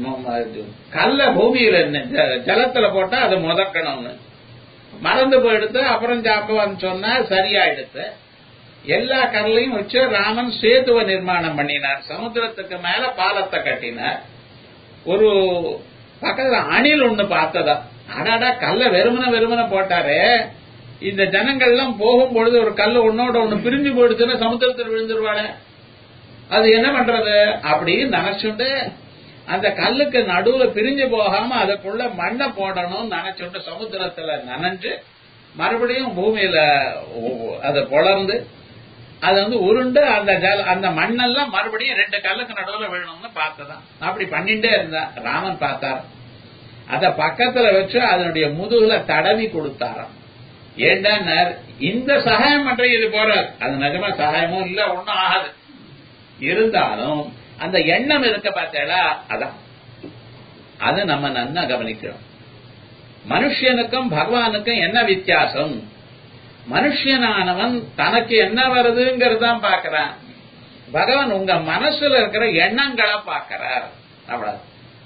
A: கல்ல பூமியில ஜலத்துல போட்டா அது முதக்கணும்னு மறந்து போயிடுத்து அப்புறம் சாப்பிடுவான்னு சொன்னா சரியாயிடுத்து எல்லா கடலையும் வச்சு ராமன் சேதுவ நிர்மாணம் பண்ணினார் சமுத்திரத்துக்கு மேல பாலத்தை கட்டினார் ஒரு பக்கத்துல அணில் ஒண்ணு பார்த்ததா அடாடா கல்ல வெறுமன வெறுமன போட்டாரு இந்த ஜனங்கள்லாம் போகும்பொழுது ஒரு கல்லு ஒன்னோட ஒண்ணு பிரிஞ்சு போயிடுச்சுன்னா சமுத்திரத்தில் விழுந்துருவாள அது என்ன பண்றது அப்படின்னு நினைச்சுட்டு அந்த கல்லுக்கு நடுவுல பிரிஞ்சு போகாம அதுக்குள்ள மண்ணை போடணும்னு நினைச்சுட்டு சமுத்திரத்துல நனைஞ்சு மறுபடியும் பூமியில அதை பொளர்ந்து அது வந்து உருண்டு அந்த ஜல அந்த மண்ணெல்லாம் மறுபடியும் ரெண்டு கல்லுக்கு நடுவுல விழணும்னு பார்த்ததான் அப்படி பண்ணிட்டே இருந்தான் ராமன் பார்த்தார் அத பக்கத்துல வச்சு அதனுடைய முதுகுல தடவி கொடுத்தாராம் ஏண்டா இந்த சகாயம் பண்ற இது போறாது அது நிஜமா சகாயமும் இல்ல ஒன்னும் ஆகாது இருந்தாலும் அந்த எண்ணம் இருக்க பார்த்தேடா அதான் அது நம்ம நன்னா கவனிக்கிறோம் மனுஷனுக்கும் பகவானுக்கும் என்ன வித்தியாசம் மனுஷனானவன் தனக்கு என்ன வருதுங்கிறதான் பாக்கிறான் பகவான் உங்க மனசுல இருக்கிற எண்ணங்களை பாக்கிறார் அவ்வளவு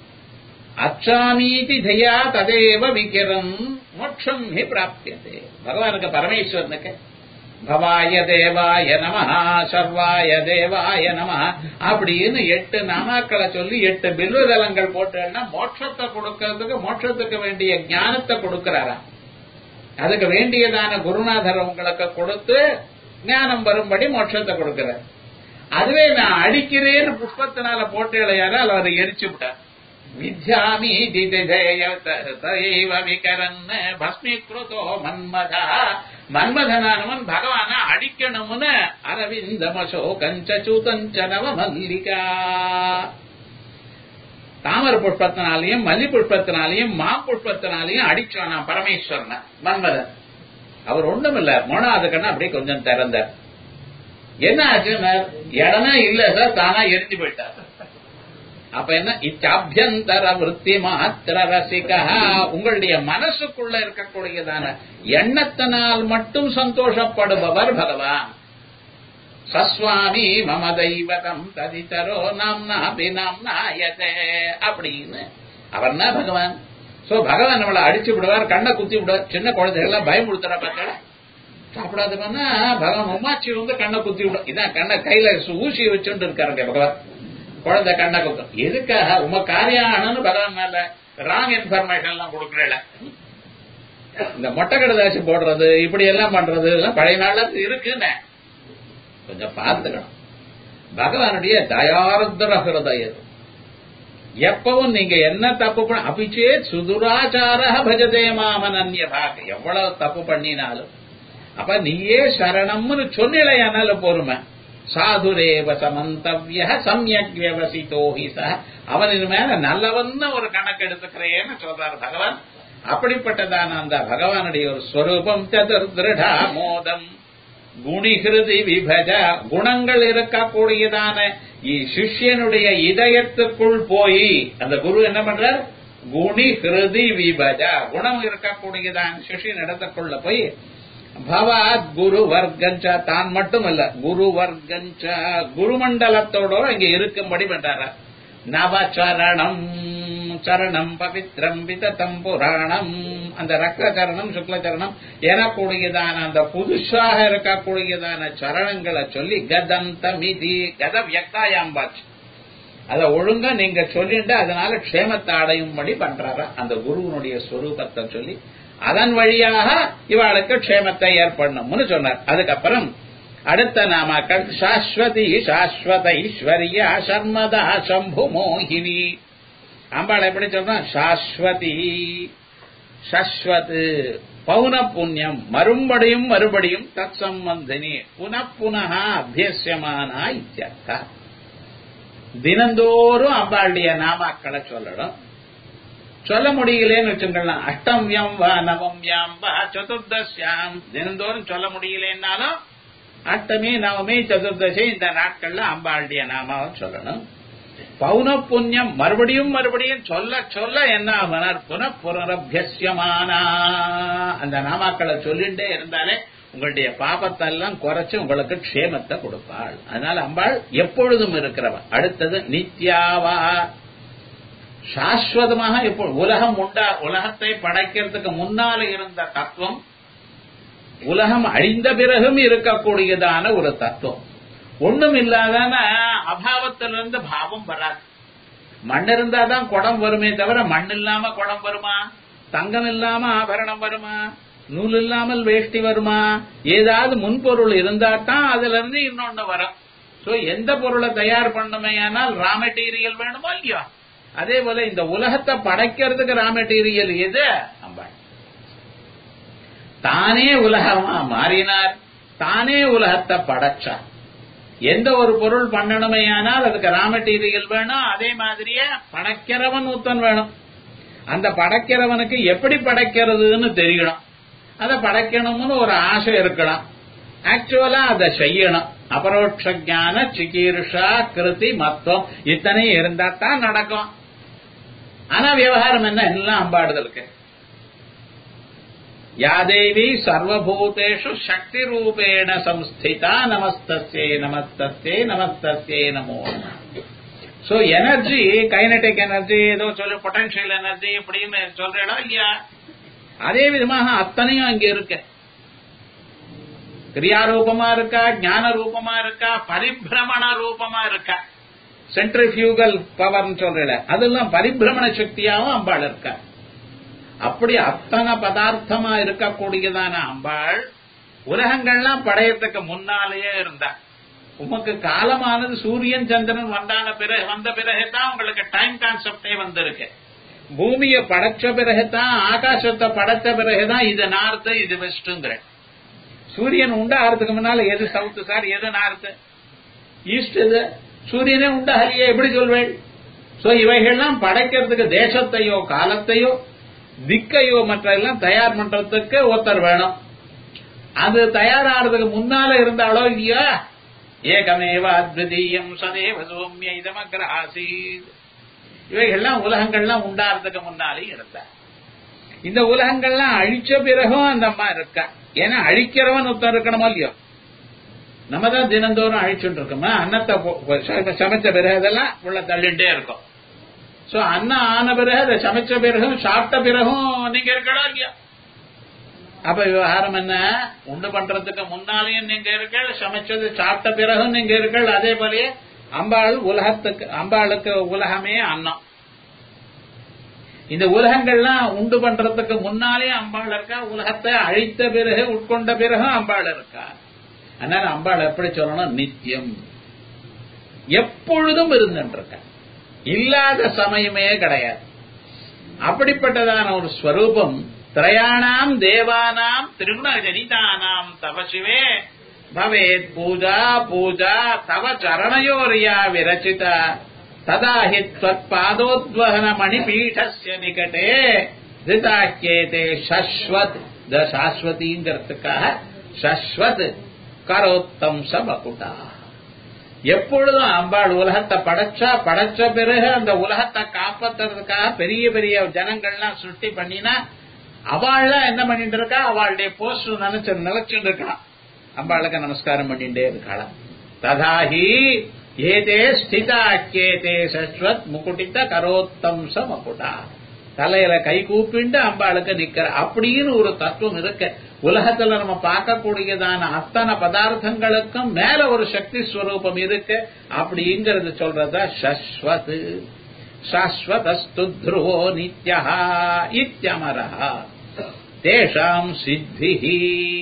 A: அச்சாமீதி தயா ததேவ விக்கிரம் மோட்சம் ஹி பிராப்தியதே பகவானுக்கு பரமேஸ்வரனுக்கு பவாய தேவாய நம சர்வாய தேவாய நம அப்படின்னு எட்டு நாமாக்களை சொல்லி எட்டு பில்வதலங்கள் போட்டேன்னா மோட்சத்தை கொடுக்கறதுக்கு மோட்சத்துக்கு வேண்டிய ஞானத்தை கொடுக்கிறாரா அதுக்கு வேண்டியதான குருநாதர் உங்களுக்கு கொடுத்து ஞானம் வரும்படி மோட்சத்தை கொடுக்கிறார் அதுவே நான் அடிக்கிறேன்னு புஷ்பத்தினால போட்டேழையாரால் அவரை எரிச்சு விட்டார் வித்யாமி திதைவ விகரன் பஸ்மீகிருதோ மன்மதா மன்மதனானவன் பகவான அடிக்கணும்னு அரவிந்தமசோ கஞ்சூதஞ்ச நவ மல்லிகா தாமர புஷ்பத்தினாலையும் மல்லி புஷ்பத்தினாலையும் மா புஷ்பத்தினாலையும் அடிச்சானா பரமேஸ்வரன மன்மதன் அவர் ஒண்ணும் இல்ல மூணாவது கண்ணா அப்படியே கொஞ்சம் திறந்தார் என்ன ஆச்சுன்னா இடமே இல்ல சார் தானா எரிஞ்சு போயிட்டார் அப்ப என்ன இச்சாபியந்தர விற்பி மாத்திர ரசிகா உங்களுடைய மனசுக்குள்ள இருக்கக்கூடியதான எண்ணத்தினால் மட்டும் சந்தோஷப்படுபவர் பகவான் சஸ்வாமி மம தெய்வதம் ததிதரோ நாம்னா நாம்னாயதே அப்படின்னு அவர் தான் பகவான் சோ பகவான் நம்மளை அடிச்சு விடுவார் கண்ணை குத்தி விடுவார் சின்ன குழந்தைகள்லாம் பயமுடுத்துற பார்த்தா சாப்பிடாதுன்னா பகவான் உமாச்சி வந்து கண்ணை குத்தி விடும் இதான் கண்ணை கையில ஊசி வச்சுட்டு இருக்காருங்க பகவான் குழந்தை கண்ணை குத்தும் எதுக்காக உம காரியானு பகவான் மேல ராங் இன்ஃபர்மேஷன் எல்லாம் கொடுக்கறல இந்த மொட்டை கடுதாசி போடுறது இப்படி எல்லாம் பண்றது எல்லாம் பழைய நாள்ல இருக்குன்னு கொஞ்சம் பார்த்துக்கணும் பகவானுடைய தயார்தர ஹிருதயம் எப்பவும் நீங்க என்ன தப்பு பண்ண அபிச்சே சுதுராச்சார பஜதே மாமனன்ய பாக எவ்வளவு தப்பு பண்ணினாலும் அப்ப நீயே சரணம்னு சொன்னிலையானால பொறுமை சாதுரேவ சமந்தவ்ய சமயக் வியவசித்தோஹி ச அவனின் மேல நல்லவன்னு ஒரு கணக்கு எடுத்துக்கிறேன்னு சொல்றார் பகவான் அப்படிப்பட்டதான அந்த பகவானுடைய ஒரு ஸ்வரூபம் சதுர்திருடா மோதம் குணிகிருதி விபஜ குணங்கள் இருக்கக்கூடியதான சிஷ்யனுடைய இதயத்துக்குள் போய் அந்த குரு என்ன பண்றார் குணி ஹிருதி விபஜ குணம் இருக்கக்கூடியதான் சிஷியன் இடத்துக்குள்ள போய் பவாத் குரு வர்க்கஞ்ச தான் மட்டும் இல்ல குரு வர்க்கஞ்ச குருமண்டலத்தோட இங்க இருக்கும்படி பண்றார நவச்சரணம் சரணம் பவித்ரம் விததம் புராணம் அந்த ரக்த சரணம் சுக்ல சரணம் எனக்கூடியதான அந்த புதுசாக இருக்கக்கூடியதான சரணங்களை சொல்லி கதந்தமிதி கத வியக்தாயாம்பாச்சு அத ஒழுங்கா நீங்க சொல்லிட்டு அதனால க்ஷேமத்தை அடையும்படி பண்றாரா அந்த குருவனுடைய ஸ்வரூபத்தை சொல்லி அதன் வழியாக இவாளுக்கு க்ஷேமத்தை ஏற்படணும்னு சொன்னார் அதுக்கப்புறம் அடுத்த நாமாக்கள் சாஸ்வதி சாஸ்வத ஐஸ்வர்யா சர்மதா சம்பு மோகினி அம்பாள் எப்படி சொல்றா சாஸ்வதி சஸ்வத் பௌன புண்ணியம் மறுபடியும் மறுபடியும் தத் சம்பந்தினி புனப்புனக அபியசியமானா இத்தியர்த்தா தினந்தோறும் அம்பாளுடைய நாமாக்களை சொல்லணும் சொல்ல முடியலேன்னு வச்சுக்கலாம் அஷ்டம்யம் வா நவம்யாம் வா சதுர்தசியாம் தினந்தோறும் சொல்ல முடியலன்னாலும் அஷ்டமி நவமி சதுர்தசி இந்த நாட்கள்ல அம்பாளுடைய நாமாவை சொல்லணும் பௌன புண்ணியம் மறுபடியும் மறுபடியும் சொல்ல சொல்ல என்ன ஆகுனார் புன புனரபியசியமானா அந்த நாமாக்களை சொல்லிட்டே இருந்தாலே உங்களுடைய பாபத்தெல்லாம் குறைச்சு உங்களுக்கு க்ஷேமத்தை கொடுப்பாள் அதனால அம்பாள் எப்பொழுதும் இருக்கிறவள் அடுத்தது நித்யாவா சாஸ்வதமாக இப்போ உலகம் உண்டா உலகத்தை படைக்கிறதுக்கு முன்னால இருந்த தத்துவம் உலகம் அழிந்த பிறகும் இருக்கக்கூடியதான ஒரு தத்துவம் ஒண்ணும் இல்லாதான அபாவத்திலிருந்து பாவம் வராது மண் இருந்தாதான் குடம் வருமே தவிர மண் இல்லாம குடம் வருமா தங்கம் இல்லாம ஆபரணம் வருமா நூல் இல்லாமல் வேஷ்டி வருமா ஏதாவது முன்பொருள் இருந்தா தான் அதுல இருந்து இன்னொன்னு வரும் சோ எந்த பொருளை தயார் பண்ணுமே ஆனால் ரா மெட்டீரியல் வேணுமோ இல்லையோ அதே போல இந்த உலகத்தை படைக்கிறதுக்கு ரா மெட்டீரியல் எது அம்பாள் தானே உலகமா மாறினார் தானே உலகத்தை படைச்சார் எந்த ஒரு பொருள் பண்ணணுமே ஆனால் அதுக்கு ரா மெட்டீரியல் வேணும் அதே மாதிரியே படைக்கிறவன் ஒருத்தன் வேணும் அந்த படைக்கிறவனுக்கு எப்படி படைக்கிறதுன்னு தெரியணும் அதை படைக்கணும்னு ஒரு ஆசை இருக்கலாம் ஆக்சுவலா அதை செய்யணும் அபரோட்ச ஞான சிகீர்ஷா கிருதி மத்துவம் இத்தனையும் இருந்தா தான் நடக்கும் ஆனா விவகாரம் என்ன எல்லாம் அம்பாடுதலுக்கு யாதேவி சர்வபூதேஷு சக்தி ரூபேண சம்ஸ்திதா நமஸ்தஸ்யே நமஸ்தஸ்யே நமஸ்தஸ்யே நமோ சோ எனர்ஜி கைனடிக் எனர்ஜி ஏதோ சொல்லு பொட்டன்ஷியல் எனர்ஜி இப்படின்னு சொல்ற இடம் இல்லையா அதே விதமாக அத்தனையும் அங்க இருக்கு கிரியாரூபமா இருக்கா ஞான ரூபமா இருக்கா பரிபிரமண ரூபமா இருக்கா சென்ட்ரிபியூகல் பவர்னு சொல்றல அதெல்லாம் பரிபிரமண சக்தியாவும் அம்பாள் இருக்கா அப்படி அத்தனை பதார்த்தமா இருக்கக்கூடியதான அம்பாள் உலகங்கள்லாம் படையறதுக்கு முன்னாலேயே இருந்தா உமக்கு காலமானது சூரியன் சந்திரன் வந்தான பிறகு வந்த பிறகுதான் உங்களுக்கு டைம் கான்செப்டே வந்திருக்கு பூமியை படைச்ச பிறகுதான் ஆகாசத்தை படைச்ச பிறகுதான் இது நார்த்து இது வெஸ்ட்ங்கிற சூரியன் உண்டாகிறதுக்கு முன்னால எது சவுத்து சார் எது நார்த்து ஈஸ்ட் இது சூரியனே உண்டாகலையே எப்படி சொல்வேன் சோ இவைகள்லாம் படைக்கிறதுக்கு தேசத்தையோ காலத்தையோ திக்கையோ மற்ற எல்லாம் தயார் பண்றதுக்கு ஒருத்தர் வேணும் அது தயாராகிறதுக்கு முன்னால இருந்தாலோ இல்லையா ஏகமேவ அத்விதீயம் சதேவ சோமிய இதமக்ர ஆசீத் இவைகள்லாம் உலகங்கள்லாம் உண்டாறதுக்கு முன்னாலே இருந்தா இந்த உலகங்கள்லாம் அழிச்ச பிறகும் அந்த அம்மா இருக்கா ஏன்னா அழிக்கிறவன் ஒருத்தன் இருக்கணுமோ இல்லையோ நம்ம தான் தினந்தோறும் அழிச்சுட்டு இருக்கோமா அன்னத்தை சமைச்ச பிறகு இதெல்லாம் உள்ள தள்ளிட்டே இருக்கும் சோ அன்னம் ஆன பிறகு அதை சமைச்ச பிறகும் சாப்பிட்ட பிறகும் நீங்க இருக்கடா இல்லையா அப்ப விவகாரம் என்ன உண்டு பண்றதுக்கு முன்னாலேயும் நீங்க இருக்கள் சமைச்சது சாப்பிட்ட பிறகும் நீங்க இருக்கள் அதே போலயே அம்பாள் உலகத்துக்கு அம்பாளுக்கு உலகமே அன்னம் இந்த உலகங்கள்லாம் உண்டு பண்றதுக்கு முன்னாலே அம்பாள் இருக்கா உலகத்தை அழித்த பிறகு உட்கொண்ட பிறகும் அம்பாள் இருக்கா அதனால அம்பாள் எப்படி சொல்லணும் நித்தியம் எப்பொழுதும் இருந்துருக்க இல்லாத சமயமே கிடையாது அப்படிப்பட்டதான ஒரு ஸ்வரூபம் திரயாணாம் தேவானாம் திருகுணஜனிதானாம் தவசிவே பவேத் பூஜா பூஜா தவ சரணயோரியா விரச்சிதா ததா ஹி त्वत्पादोद्वहन மணிபீடஸ்ய நிகட்டே திருதாக்கியேதே சஸ்வத் த சாஸ்வதிங்கிறதுக்காக சஸ்வத் கரோத்தம் சபகுட்டா எப்பொழுதும் அம்பாள் உலகத்தை படைச்சா படைச்ச பிறகு அந்த உலகத்தை காப்பாத்துறதுக்காக பெரிய பெரிய ஜனங்கள்லாம் சுட்டி பண்ணினா அவள்லாம் என்ன பண்ணிட்டு இருக்கா அவளுடைய போஸ்ட் நினைச்சு நினைச்சுட்டு இருக்கான் அம்பாளுக்கு நமஸ்காரம் பண்ணிட்டே இருக்காளாம் ததாஹி ஏதே ஸ்திதா கேதே சஸ்வத் முகுட்டித்த கரோத்தம்ச மகுடா தலையில கை கூப்பிண்டு அம்பாளுக்கு நிக்கிற அப்படின்னு ஒரு தத்துவம் இருக்கு உலகத்துல நம்ம பார்க்கக்கூடியதான அத்தனை பதார்த்தங்களுக்கும் மேல ஒரு சக்தி ஸ்வரூபம் இருக்கு அப்படிங்கிறது சொல்றத சஸ்வத் சாஸ்வதஸ்து த்ருவோ நித்யா இத்தியமரா தேஷாம் சித்திஹி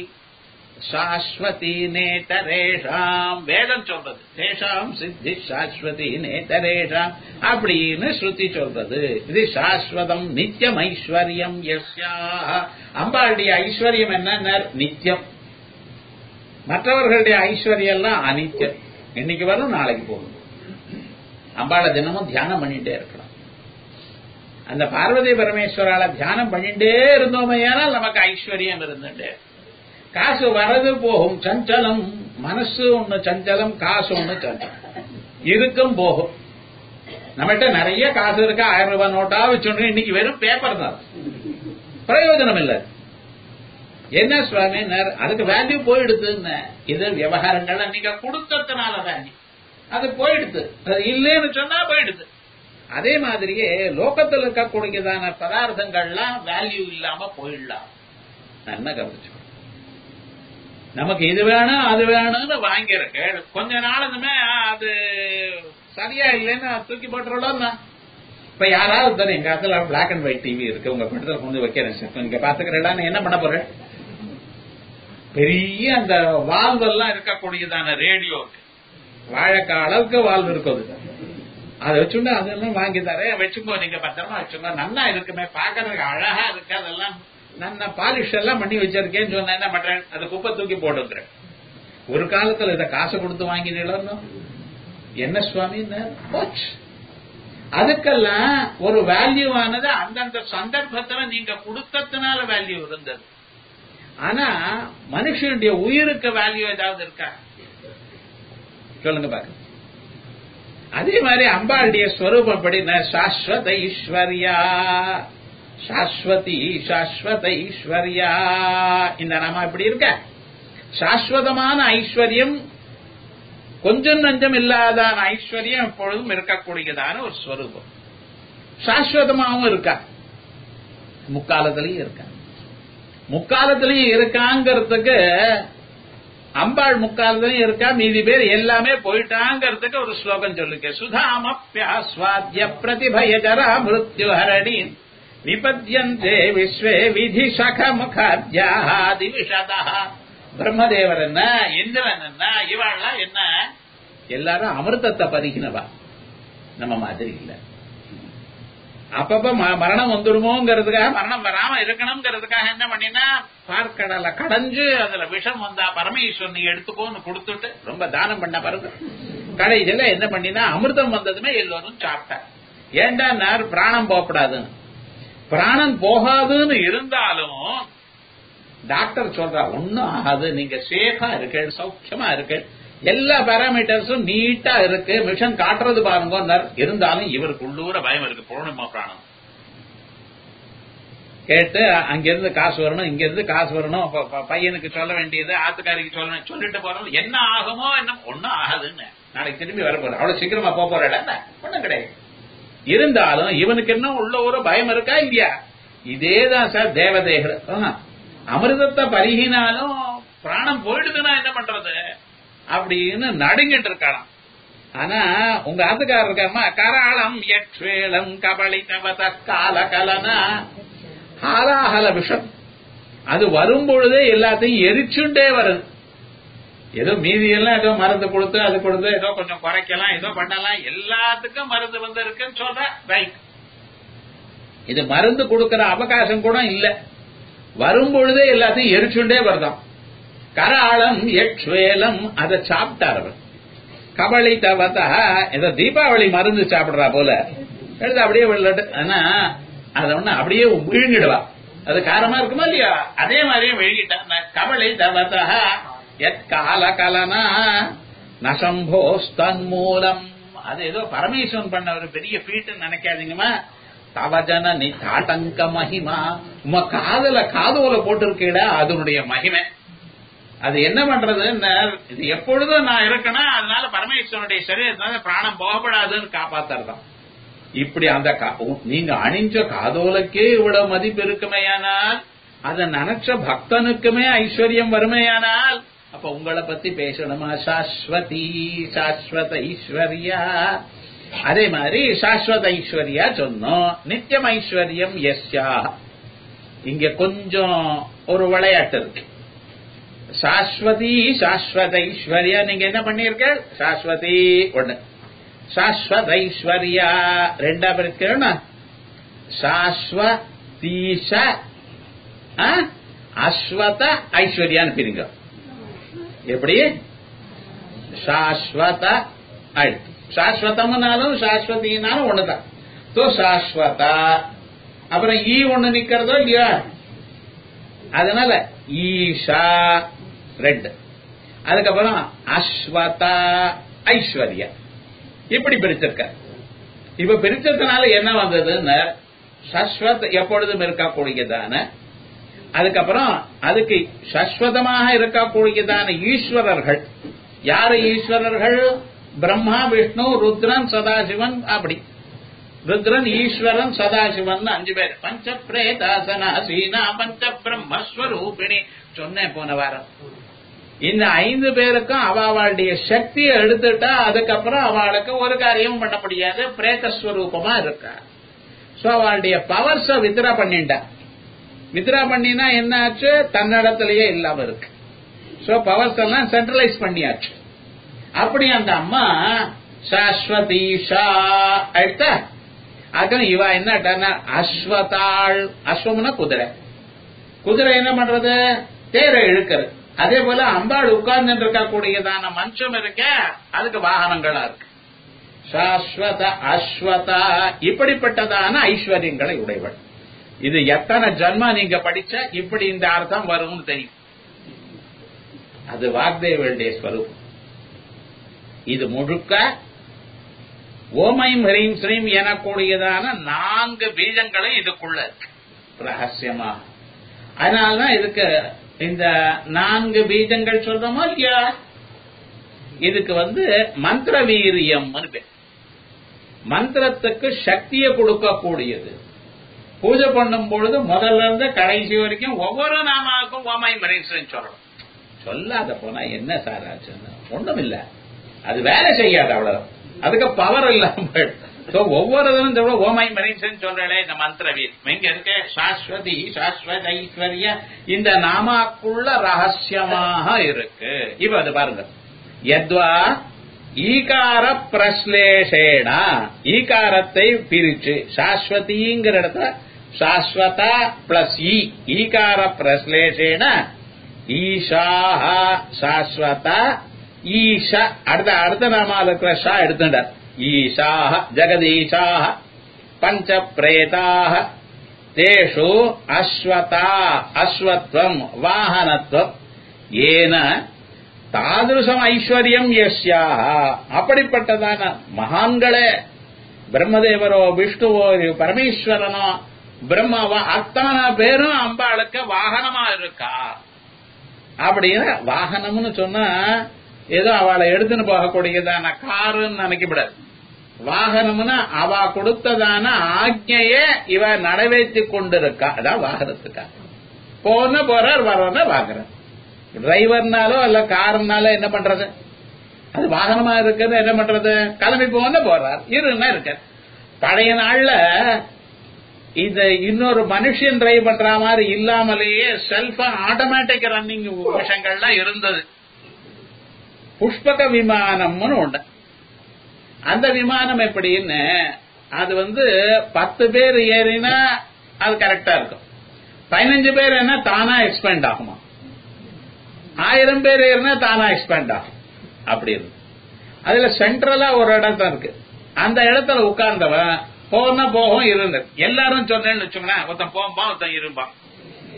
A: சாஸ்வதி நேதரேஷாம் வேதம் சொல்றது தேஷாம் சித்தி சாஸ்வதி நேதரேஷாம் அப்படின்னு ஸ்ருதி சொல்றது இது சாஸ்வதம் நித்தியம் ஐஸ்வர்யம் யஸ்யா அம்பாளுடைய ஐஸ்வர்யம் என்ன நித்தியம் மற்றவர்களுடைய ஐஸ்வர்யம் எல்லாம் அனித்தியம் இன்னைக்கு வரும் நாளைக்கு போகும் அம்பாளை தினமும் தியானம் பண்ணிட்டே இருக்கலாம் அந்த பார்வதி பரமேஸ்வரால தியானம் பண்ணிட்டே இருந்தோமையானால் நமக்கு ஐஸ்வர்யம் இருந்துட்டே காசு வரது போகும் சஞ்சலம் மனசு ஒண்ணு சஞ்சலம் காசு ஒண்ணு சஞ்சலம் இருக்கும் போகும் நம்மகிட்ட நிறைய காசு இருக்கு ஆயிரம் ரூபாய் நோட்டா வச்சுட்டு இன்னைக்கு வெறும் பேப்பர் தான் பிரயோஜனம் இல்லை என்ன சுவாமி அதுக்கு வேல்யூ போயிடுதுன்னு இது விவகாரங்கள் நீங்க கொடுத்ததுனால வேல்யூ அது போயிடுது அது இல்லைன்னு சொன்னா போயிடுது அதே மாதிரியே லோகத்தில் இருக்கக்கூடியதான பதார்த்தங்கள்லாம் வேல்யூ இல்லாம போயிடலாம் என்ன கவனிச்சு நமக்கு இது வேணும் அது வேணும்னு வாங்கியிருக்கு கொஞ்ச நாளுமே அது சரியா இல்லைன்னு தூக்கி போட்டுறோம் இப்ப யாராவது தானே எங்க இடத்துல பிளாக் அண்ட் ஒயிட் டிவி இருக்கு உங்க படத்துல கொண்டு வைக்கிறேன் சார் நீங்க பாத்துக்கிறேடா என்ன பண்ண போறேன் பெரிய அந்த வால்வ் எல்லாம் இருக்கக்கூடியதான ரேடியோ இருக்கு வாழைக்காய் அளவுக்கு வால்வ் இருக்குது அதை வச்சுட்டு அதெல்லாம் வாங்கி தரேன் வச்சுக்கோ நீங்க பத்திரமா வச்சுக்கோ நல்லா இருக்குமே பாக்குறதுக்கு அழகா இருக்கு அதெல்லாம் நான் பாலிஷ் எல்லாம் பண்ணி வச்சிருக்கேன்னு சொன்ன என்ன பண்றேன் அதை குப்பை தூக்கி போட்டுக்கிறேன் ஒரு காலத்துல இதை காசு கொடுத்து வாங்கினீங்களோ என்ன சுவாமி போச்சு அதுக்கெல்லாம் ஒரு வேல்யூ ஆனது அந்தந்த சந்தர்ப்பத்துல நீங்க கொடுத்ததுனால வேல்யூ இருந்தது ஆனா மனுஷனுடைய உயிருக்கு வேல்யூ ஏதாவது இருக்கா சொல்லுங்க பாக்க அதே மாதிரி அம்பாளுடைய ஸ்வரூபம் படி சாஸ்வத ஈஸ்வர்யா சாஸ்வதி சாஸ்வத ஈஸ்வர்யா இந்த நாம இப்படி இருக்க சாஸ்வதமான ஐஸ்வர்யம் கொஞ்சம் நஞ்சம் இல்லாதான ஐஸ்வர்யம் எப்பொழுதும் இருக்கக்கூடியதான ஒரு ஸ்வரூபம் சாஸ்வதமாகவும் இருக்கா முக்காலத்திலையும் இருக்கா முக்காலத்திலையும் இருக்காங்கிறதுக்கு அம்பாள் முக்காலத்திலையும் இருக்கா மீதி பேர் எல்லாமே போயிட்டாங்கிறதுக்கு ஒரு ஸ்லோகம் சொல்லுங்க சுதாமப்பியாஸ்வாத்திய பிரதிபயஜரா மிருத்யு ஹரணி விபத்யந்தே விஸ்வே விதி சக முகாத்யாதி விஷதா பிரம்மதேவர் என்ன இந்திரன் என்ன இவாள்லாம் என்ன எல்லாரும் அமிர்தத்தை பருகினவா நம்ம மாதிரி இல்ல அப்பப்ப மரணம் வந்துடுமோங்கிறதுக்காக மரணம் வராம இருக்கணுங்கிறதுக்காக என்ன பண்ணினா பார்க்கடலை கடைஞ்சு அதுல விஷம் வந்தா பரமேஸ்வரன் நீ எடுத்துக்கோன்னு கொடுத்துட்டு ரொம்ப தானம் பண்ண பிறகு கடைசியில என்ன பண்ணினா அமிர்தம் வந்ததுமே எல்லோரும் சாப்பிட்டார் ஏண்டா நேர் பிராணம் போகக்கூடாதுன்னு பிராணம் போகாதுன்னு இருந்தாலும் டாக்டர் சொல்றா ஒன்னும் ஆகாது நீங்க சேஃபா இருக்கு சௌக்கியமா இருக்கு எல்லா பேராமீட்டர்ஸும் நீட்டா இருக்கு மிஷன் காட்டுறது பாருங்க இருந்தாலும் இவருக்கு உள்ளூர பயம் இருக்கு பூர்ணிமா பிராணம் கேட்டு அங்கிருந்து காசு வரணும் இங்க இருந்து காசு வரணும் பையனுக்கு சொல்ல வேண்டியது ஆத்துக்காரிக்கு சொல்ல சொல்லிட்டு போறோம் என்ன ஆகுமோ என்ன ஒன்னும் ஆகாதுன்னு நாளைக்கு திரும்பி வர போற அவ்வளவு சீக்கிரமா போக போற ஒண்ணும் கிடையாது இருந்தாலும் இவனுக்கு என்ன உள்ள ஒரு பயம் இருக்கா இல்லையா இதேதான் சார் தேவதேகர் அமிர்தத்தை பருகினாலும் பிராணம் போயிடுதுன்னா என்ன பண்றது அப்படின்னு நடுங்கிட்டு இருக்கலாம் ஆனா உங்க ஆத்துக்காரர் இருக்காம கராளம் யக்ஷேளம் கபளித்தவத கால கலனா ஹாலாஹல விஷம் அது வரும் பொழுதே எல்லாத்தையும் எரிச்சுண்டே வருது ஏதோ மீதி எல்லாம் ஏதோ மருந்து கொடுத்து அது கொடுத்து ஏதோ கொஞ்சம் குறைக்கலாம் ஏதோ பண்ணலாம் எல்லாத்துக்கும் மருந்து வந்து இருக்குன்னு சொல்ற ரைட் இது மருந்து கொடுக்கிற அவகாசம் கூட இல்ல வரும் பொழுதே எல்லாத்தையும் எரிச்சுண்டே வருதாம் கராளம் எக்ஷ்வேலம் அதை சாப்பிட்டார் அவர் கபளி தவத்தா ஏதோ தீபாவளி மருந்து சாப்பிடுறா போல எடுத்து அப்படியே விளையாட்டு ஆனா அதை ஒண்ணு அப்படியே விழுங்கிடுவா அது காரமா இருக்குமா இல்லையா அதே மாதிரியே விழுங்கிட்டான் கபளி தவத்தா எத் கால கலனா நசம்போஸ்தன் மூலம் அது ஏதோ பரமேஸ்வரன் பண்ண ஒரு பெரிய ஃபீட்டுன்னு நினைக்காதீங்கம்மா தவஜன நி தாட்டங்க மகிமா உம காதல காதோல போட்டிருக்கீட அதனுடைய மகிமை அது என்ன பண்றதுன்னு இது எப்பொழுதும் நான் இருக்கணும் அதனால பரமேஸ்வரனுடைய சரீரத்தினால பிராணம் போகப்படாதுன்னு காப்பாத்துறதான் இப்படி அந்த கா- நீங்க அணிஞ்ச காதோலுக்கே இவ்வளவு மதிப்பு இருக்குமேயானால் அதை நினைச்ச பக்தனுக்குமே ஐஸ்வர்யம் வருமேயானால் அப்ப உங்களை பத்தி பேசணுமா சாஸ்வதி சாஸ்வத ஐஸ்வர்யா அதே மாதிரி சாஸ்வத ஐஸ்வர்யா சொன்னோம் நித்தியம் ஐஸ்வர்யம் எஸ்யா இங்க கொஞ்சம் ஒரு விளையாட்டு இருக்கு சாஸ்வதி சாஸ்வத ஐஸ்வர்யா நீங்க என்ன பண்ணிருக்க சாஸ்வதி ஒண்ணு சாஸ்வத ஐஸ்வர்யா ரெண்டா பிரிக்கணும் சாஸ்வதீஷ ஆ? அஸ்வத ஐஸ்வர்யான்னு பிரிங்க எப்படி சாஸ்வத ஆயிடுச்சு சாஸ்வதம்னாலும் சாஸ்வதினாலும் ஒண்ணுதான் தோ சாஸ்வதா அப்புறம் ஈ ஒண்ணு நிக்கிறதோ இல்லையா அதனால ஈஷா ரெண்டு அதுக்கப்புறம் அஸ்வதா ஐஸ்வர்யா இப்படி பிரிச்சிருக்க இப்ப பிரிச்சதுனால என்ன வந்ததுன்னு சஸ்வத் எப்பொழுதும் இருக்கக்கூடியதான அதுக்கப்புறம் அதுக்கு சஸ்வதமாக இருக்கக்கூடியதான ஈஸ்வரர்கள் யாரு ஈஸ்வரர்கள் பிரம்மா விஷ்ணு ருத்ரன் சதாசிவன் அப்படி ருத்ரன் ஈஸ்வரன் சதாசிவன் அஞ்சு பேர் பஞ்ச பிரேதாசனா சீனா பஞ்ச பிரம்மஸ்வரூபிணி சொன்னேன் போன வாரம் இந்த ஐந்து பேருக்கும் அவளுடைய சக்தியை எடுத்துட்டா அதுக்கப்புறம் அவளுக்கு ஒரு காரியமும் பண்ண முடியாது பிரேதஸ்வரூபமா இருக்கா சோ அவளுடைய பவர்ஸ வித்ரா பண்ணிட்டா வித்ரா பண்ணினா என்ன ஆச்சு தன்னிடத்திலேயே இல்லாம இருக்கு சோ பவர்ஸ் எல்லாம் சென்ட்ரலைஸ் பண்ணியாச்சு அப்படி அந்த அம்மா சாஸ்வதீஷா எடுத்த அதான் இவ என்ன அஸ்வதாள் அஸ்வம்னா குதிரை குதிரை என்ன பண்றது தேரை இழுக்கிறது அதே போல அம்பாள் உட்கார்ந்து இருக்கக்கூடியதான மஞ்சம் இருக்க அதுக்கு வாகனங்களா இருக்கு சாஸ்வத அஸ்வதா இப்படிப்பட்டதான ஐஸ்வர்யங்களை உடையவள் இது எத்தனை ஜன்மா நீங்க படிச்ச இப்படி இந்த அர்த்தம் வரும்னு தெரியும் அது வாக்தேவனுடைய ஸ்வரூபம் இது முழுக்க ஓமைம் ஹ்ரீம் ஸ்ரீம் எனக்கூடியதான நான்கு பீஜங்களும் இதுக்குள்ள இருக்கு ரகசியமாக அதனாலதான் இதுக்கு இந்த நான்கு பீஜங்கள் சொல்றோமோ இல்லையா இதுக்கு வந்து மந்திர வீரியம் பேர் மந்திரத்துக்கு சக்தியை கொடுக்கக்கூடியது பூஜை பண்ணும் பொழுது முதல்ல இருந்து கடைசி வரைக்கும் ஒவ்வொரு நாமாவுக்கும் ஓமை மரீஸ்வரன் சொல்லணும் சொல்லாத போனா என்ன சார் ஆச்சுன்னு ஒண்ணும் இல்ல அது வேலை செய்யாது அவ்வளவு அதுக்கு பவர் இல்லாம போயிடும். So, ஒவ்வொரு தரம் சொல்ற ஓமை மரீசன் சொல்றே இந்த மந்திர வீர் எங்க இருக்கு சாஸ்வதி சாஸ்வத ஐஸ்வர்ய இந்த நாமாக்குள்ள ரகசியமாக இருக்கு இப்ப அது பாருங்க எத்வா ஈகார பிரஸ்லேஷேனா ஈகாரத்தை பிரிச்சு சாஸ்வதிங்கிற இடத்துல சாஸ்வதா பிளஸ் ஈ ஈகார பிரஸ்லேஷேன ஈஷாஹ சாஸ்வதா ஈஷ அடுத்த அடுத்த நாமால இருக்கிற ஷா எடுத்துட்டார் ஈஷாஹ ஜெகதீஷாஹ பஞ்ச பிரேதாக தேஷு அஸ்வதா அஸ்வத்வம் வாகனத்வம் ஏன தாதிருஷம் ஐஸ்வர்யம் யஸ்யாக அப்படிப்பட்டதான மகான்களே பிரம்மதேவரோ விஷ்ணுவோ பரமேஸ்வரனோ பிரம்மாவோ அத்தனை பேரும் அம்பாளுக்கு வாகனமா இருக்கா அப்படின்னு வாகனம்னு சொன்னா ஏதோ அவளை எடுத்துன்னு போகக்கூடியதான காருன்னு நினைக்கப்படாது வாகனம்னா அவ கொடுத்ததான ஆக்ஞைய இவ நிறைவேற்றி கொண்டிருக்கா அதான் வாகனத்துக்கா போன போறார் வர்றன வாங்குறார் டிரைவர்னாலோ அல்ல காருனாலோ என்ன பண்றது அது வாகனமா இருக்கிறது என்ன பண்றது கிளம்பி போன போறார் இருன்னா இருக்க பழைய நாள்ல இது இன்னொரு மனுஷன் டிரைவ் பண்ற மாதிரி இல்லாமலேயே செல்ஃபா ஆட்டோமேட்டிக் ரன்னிங் விஷயங்கள்லாம் இருந்தது புஷ்பக விமானம்னு உண்டு அந்த விமானம் எப்படின்னு அது வந்து பத்து பேர் ஏறினா அது கரெக்டா இருக்கும் பதினஞ்சு பேர் என்ன தானா எக்ஸ்பேண்ட் ஆகுமா ஆயிரம் பேர் ஏறினா தானா எக்ஸ்பேண்ட் ஆகும் அப்படி இருக்கு அதுல சென்ட்ரலா ஒரு இடம் தான் இருக்கு அந்த இடத்துல உட்கார்ந்தவன் போன போகும் இருந்து எல்லாரும் சொன்னேன்னு வச்சுக்கோங்களேன் ஒருத்தன் போம்பான் ஒருத்தன் இருப்பான்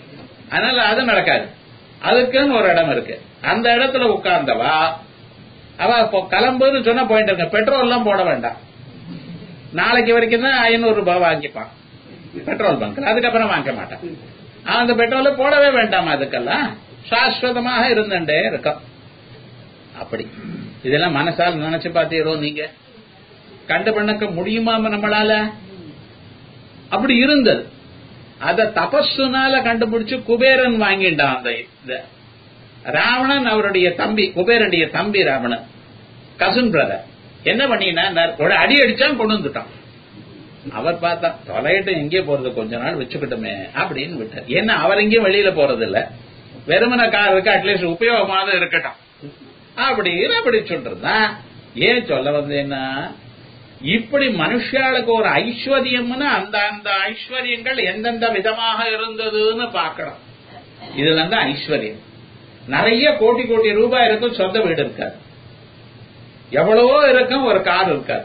A: அதனால அது நடக்காது அதுக்குன்னு ஒரு இடம் இருக்கு அந்த இடத்துல உட்கார்ந்தவா அவ இப்போ கிளம்புன்னு சொன்னா போயிட்டு இருக்க பெட்ரோல் எல்லாம் போட வேண்டாம் நாளைக்கு வரைக்கும் தான் ஐநூறு ரூபாய் வாங்கிப்பான் பெட்ரோல் பங்க்ல அதுக்கப்புறம் வாங்க மாட்டான் அவன் அந்த பெட்ரோலை போடவே வேண்டாமா அதுக்கெல்லாம் சாஸ்வதமாக இருந்துட்டே இருக்கும் அப்படி இதெல்லாம் மனசால் நினைச்சு பார்த்தீரோ நீங்க கண்டுபிடிக்க முடியுமா நம்மளால அப்படி இருந்தது அத தபஸுனால கண்டுபிடிச்சு குபேரன் வாங்கிட்டான் அந்த இத ராவணன் அவருடைய தம்பி குபேரனுடைய தம்பி ராவணன் கசின் பிரதர் என்ன பண்ணினா ஒரு அடி அடிச்சான் கொண்டு வந்துட்டான் அவர் பார்த்தா தொலையிட்டு எங்கே போறது கொஞ்ச நாள் வச்சுக்கிட்டோமே அப்படின்னு விட்டார் ஏன்னா அவர் எங்கேயும் வெளியில போறது இல்ல வெறுமன காருக்கு அட்லீஸ்ட் உபயோகமாக இருக்கட்டும் அப்படின்னு அப்படி சொல்றதுதான் ஏன் சொல்ல வந்தேன்னா இப்படி மனுஷாளுக்கு ஒரு ஐஸ்வர்யம்னு அந்த அந்த ஐஸ்வர்யங்கள் எந்தெந்த விதமாக இருந்ததுன்னு பார்க்கணும் இதுல தான் ஐஸ்வர்யம் நிறைய கோடி கோடி ரூபாய் இருக்கும் சொந்த வீடு இருக்காது எவ்வளவோ இருக்கும் ஒரு கார் இருக்காது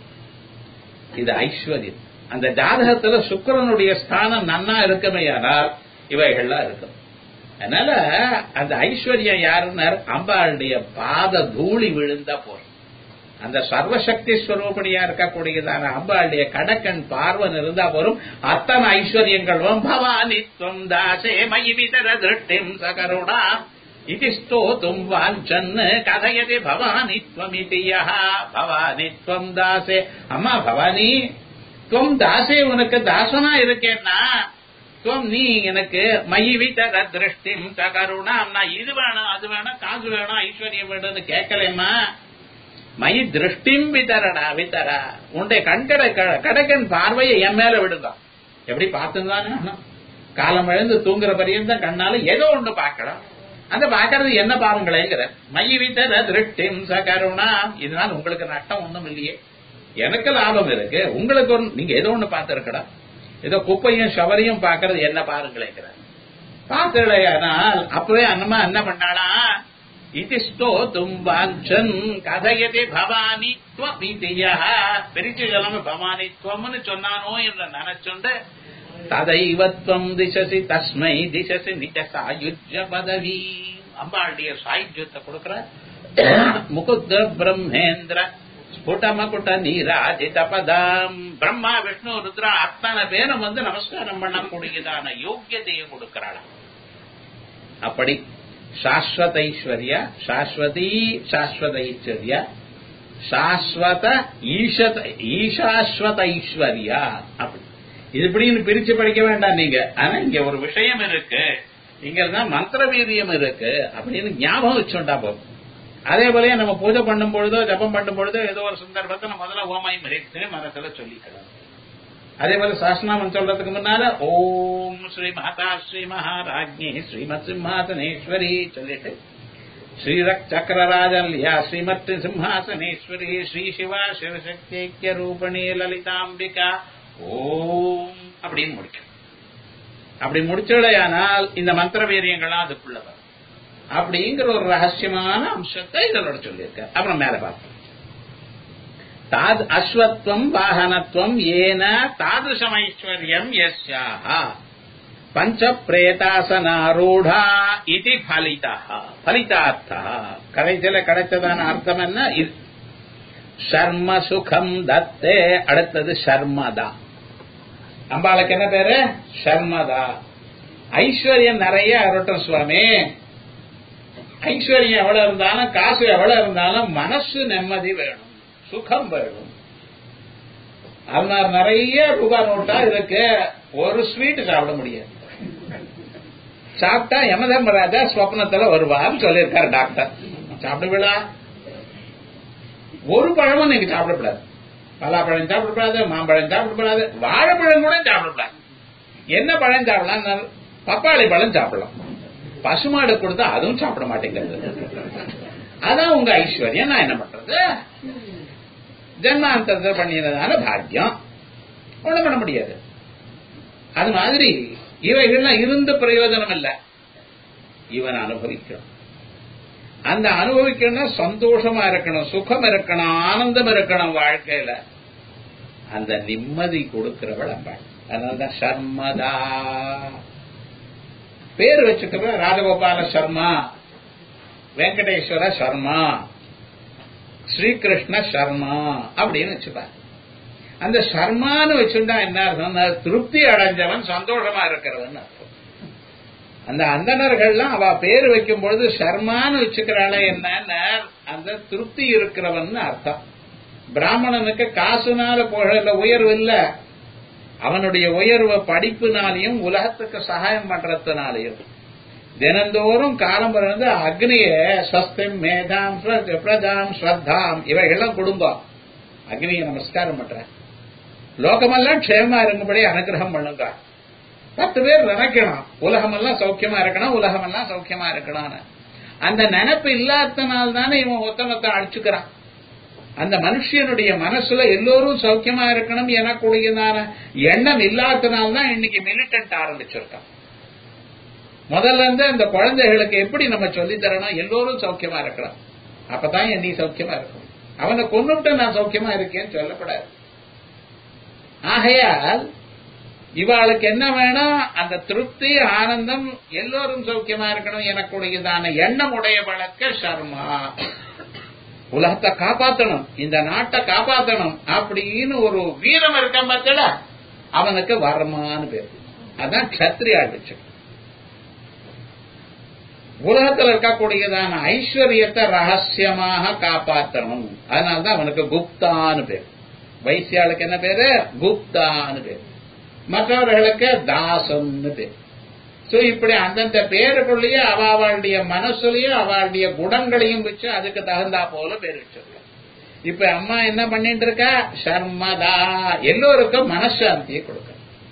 A: இது ஐஸ்வர்யம் அந்த ஜாதகத்துல சுக்கரனுடைய ஸ்தானம் நன்னா இருக்குமையானால் இவைகள்லாம் இருக்கும் அதனால அந்த ஐஸ்வர்யம் யாருன்னா அம்பாளுடைய பாத தூளி விழுந்தா போறோம் அந்த சர்வசக்தி ஸ்வரூபணியா இருக்கக்கூடியதான அம்பாளுடைய கடக்கன் பார்வன் இருந்தா போரும் அத்தனை ஐஸ்வர்யங்களும் பவானித்வம் தாசே மயி விதர திருஷ்டிம் சகருணா இது ஸ்தோத்தும் வாஞ்சன் கதையதே பவானித்வமிதி பவானித்வம் தாசே அம்மா பவானி துவம் தாசே உனக்கு தாசனா இருக்கேன்னா துவம் நீ எனக்கு மயி விதர திருஷ்டிம் சகருணாம் நான் இது வேணும் அது வேணும் காசு வேணும் ஐஸ்வர்யம் வேணும்னு கேட்கலேம்மா மயி திருஷ்டிம் விதரடா விதரா உன்னுடைய கண்கடை கடக்கன் பார்வையை என் மேல விடுங்க எப்படி பார்த்துதானே காலம் எழுந்து தூங்குற பரியந்தம் கண்ணால ஏதோ ஒண்ணு பார்க்கலாம் அந்த பாக்குறது என்ன பாருங்களேங்கிற மயி விதர திருஷ்டிம் சகருணா இதனால உங்களுக்கு நட்டம் ஒண்ணும் இல்லையே எனக்கு லாபம் இருக்கு உங்களுக்கு ஒரு நீங்க ஏதோ ஒண்ணு பார்த்திருக்கடா ஏதோ குப்பையும் ஷவரையும் பாக்குறது என்ன பாருங்களேங்கிற பார்த்துடையானால் அப்பவே அண்ணமா என்ன பண்ணாளா இது ஸ்தோத்தும் வாஞ்சன் கதையதே பவானித்வமிதியா பிரிச்சு சொல்லாம பவானித்வம்னு சொன்னானோ என்று நினைச்சுண்டு ததைவத்வம் திசசி தஸ்மை திசசி நிஜ சாயுஜ்ய பதவி அம்பாளுடைய சாயுஜ்யத்தை கொடுக்கிற முகுந்த பிரம்மேந்திர ஸ்புடமகுட நீராஜித பதம் பிரம்மா விஷ்ணு ருத்ரா அத்தனை பேரும் வந்து நமஸ்காரம் பண்ணக்கூடியதான யோக்கியதையை கொடுக்கிறாளாம் அப்படி ಶಾಶ್ವತ ಐಶ್ವರ್ಯ ಶಾಶ್ವತೀ ಶಾಶ್ವತ ಐಶ್ವರ್ಯ ಶಾಶ್வத ஈஷத ஈஷாஸ்வத ஐஸ்வர்ய அப்படி இது இப்படின்னு பிரிச்சு படிக்க வேண்டாம் நீங்க ஆனா இங்க ஒரு விஷயம் இருக்கு இங்க தான் மந்திர வீரியம் இருக்கு அப்படின்னு ஞாபகம் வச்சுட்டா போதும் அதே போலயே நம்ம பூஜை பண்ணும் பொழுதோ ஜபம் பண்ணும் பொழுதோ ஏதோ ஒரு சந்தர்ப்பத்தில் முதல்ல ஓமாய் மறைத்து மனசுல சொல்லிக்கலாம் அதே போல சாஸ்திரநாமம் சொல்றதுக்கு முன்னால ஓம் ஸ்ரீ மாதா ஸ்ரீ மகாராஜ்ஞி ஸ்ரீமத் சிம்ஹாசனேஸ்வரி சொல்லிட்டு ஸ்ரீரக் சக்கரராஜல்யா ஸ்ரீமத் சிம்ஹாசனேஸ்வரி ஸ்ரீ சிவா சிவசக்திய ரூபணி லலிதாம்பிகா ஓம் அப்படின்னு முடிக்கும் அப்படி முடிச்சடையானால் இந்த மந்திர வீரியங்கள்லாம் அதுக்குள்ள வரும் அப்படிங்கிற ஒரு ரகசியமான அம்சத்தை இதனோட சொல்லியிருக்க அப்புறம் மேல பார்ப்போம் தாத் அஸ்வத்வம் வாகனத்வம் ஏன தாதுஷமைஸ்வர்யம் யஸ்யாக பஞ்ச பிரேதாசனாரூடா இது பலிதா பலிதார்த்தா கடைசியில கிடைச்சதான அர்த்தம் என்ன இது ஷர்ம சுகம் தத்தே அடுத்தது ஷர்மதா அம்பாளுக்கு என்ன பேரு ஷர்மதா ஐஸ்வர்யம் நிறைய அரட்டும் சுவாமி ஐஸ்வர்யம் எவ்வளவு இருந்தாலும் காசு எவ்வளவு இருந்தாலும் மனசு நிம்மதி வேணும் சுகம் வேணும் அதனால நிறைய ரூபாய் நோட்டா இருக்கு ஒரு ஸ்வீட் சாப்பிட முடியாது சாப்பிட்டா யமதர்மராஜா ஸ்வப்னத்துல வருவான்னு சொல்லியிருக்காரு டாக்டர் சாப்பிடுவீங்களா ஒரு பழமும் நீங்க சாப்பிடக்கூடாது பலாப்பழம் சாப்பிடக்கூடாது மாம்பழம் சாப்பிடக்கூடாது வாழைப்பழம் கூட சாப்பிடக்கூடாது என்ன பழம் சாப்பிடலாம் பப்பாளி பழம் சாப்பிடலாம் பசுமாடு கொடுத்தா அதுவும் சாப்பிட மாட்டேங்கிறது அதான் உங்க ஐஸ்வர்யம் நான் என்ன பண்றது ஜென்மாந்தரத்தை பண்ணினதான பாக்கியம் ஒண்ணும் பண்ண முடியாது அது மாதிரி இவைகள்லாம் இருந்து பிரயோஜனம் இல்ல இவன் அனுபவிக்கணும் அந்த அனுபவிக்கணும்னா சந்தோஷமா இருக்கணும் சுகம் இருக்கணும் ஆனந்தம் இருக்கணும் வாழ்க்கையில அந்த நிம்மதி கொடுக்கிறவள் அம்பாள் அதனால்தான் சர்மதா பேர் வச்சுக்கிற ராஜகோபால சர்மா வெங்கடேஸ்வர சர்மா ஸ்ரீகிருஷ்ண சர்மா அப்படின்னு வச்சுப்பார் அந்த சர்மான்னு வச்சுட்டா என்ன அர்த்தம்னா திருப்தி அடைஞ்சவன் சந்தோஷமா இருக்கிறவன் அர்த்தம் அந்த அந்தணர்கள்லாம் அவ பேர் வைக்கும் பொழுது சர்மான்னு வச்சுக்கிறாளே என்னன்னா அந்த திருப்தி இருக்கிறவன் அர்த்தம் பிராமணனுக்கு காசுனால புகழ உயர்வு இல்ல அவனுடைய உயர்வு படிப்புனாலையும் உலகத்துக்கு சகாயம் பண்றதுனாலையும் தினந்தோறும் காலம் பிறந்து அக்னிய ஸ்வஸ்தம் மேதாம் ஸ்வ- பிரதாம் ஸ்ரத்தாம் இவைகள்லாம் குடும்பம் அக்னியை நமஸ்காரம் பண்ற லோகமெல்லாம் க்ஷேமமா இருக்கும்படி அனுகிரகம் பண்ணுங்க பத்து பேர் நினைக்கணும் உலகமெல்லாம் சௌக்கியமா இருக்கணும் உலகமெல்லாம் சௌக்கியமா இருக்கணும்னு அந்த நினைப்பு இல்லாதனால தானே இவன் ஒத்தமத்தை அடிச்சுக்கிறான் அந்த மனுஷனுடைய மனசுல எல்லோரும் சௌக்கியமா இருக்கணும் எனக்கூடியதான எண்ணம் இல்லாதனால தான் இன்னைக்கு மிலிட்டன்ட் ஆரம்பிச்சிருக்கான் முதல்ல இருந்து அந்த குழந்தைகளுக்கு எப்படி நம்ம சொல்லி தரணும் எல்லோரும் சௌக்கியமா இருக்கலாம் அப்பதான் நீ சௌக்கியமா இருக்கும் அவனை கொண்டுட்டு நான் சௌக்கியமா இருக்கேன்னு சொல்லக்கூடாது ஆகையால் இவாளுக்கு என்ன வேணும் அந்த திருப்தி ஆனந்தம் எல்லோரும் சௌக்கியமா இருக்கணும் எனக்குடையதான எண்ணம் உடைய வழக்க சர்மா உலகத்தை காப்பாத்தணும் இந்த நாட்டை காப்பாத்தணும் அப்படின்னு ஒரு வீரம் இருக்கான் பார்த்தல அவனுக்கு வர்மான்னு பேர் அதான் கத்திரியாள் வச்சு உலகத்தில் இருக்கக்கூடியதான ஐஸ்வர்யத்தை ரகசியமாக காப்பாற்றணும் அதனாலதான் அவனுக்கு குப்தான்னு பேர் வைசியாளுக்கு என்ன பேரு குப்தான்னு பேர் மற்றவர்களுக்கு தாசன்னு பேர் சோ இப்படி அந்தந்த பேருக்குள்ளேயே அவ அவளுடைய மனசுலயும் அவளுடைய குணங்களையும் வச்சு அதுக்கு தகுந்தா போல பேர் வச்சிருக்க இப்ப அம்மா என்ன பண்ணிட்டு இருக்கா சர்மதா எல்லோருக்கும் மனசாந்தியை கொடுக்க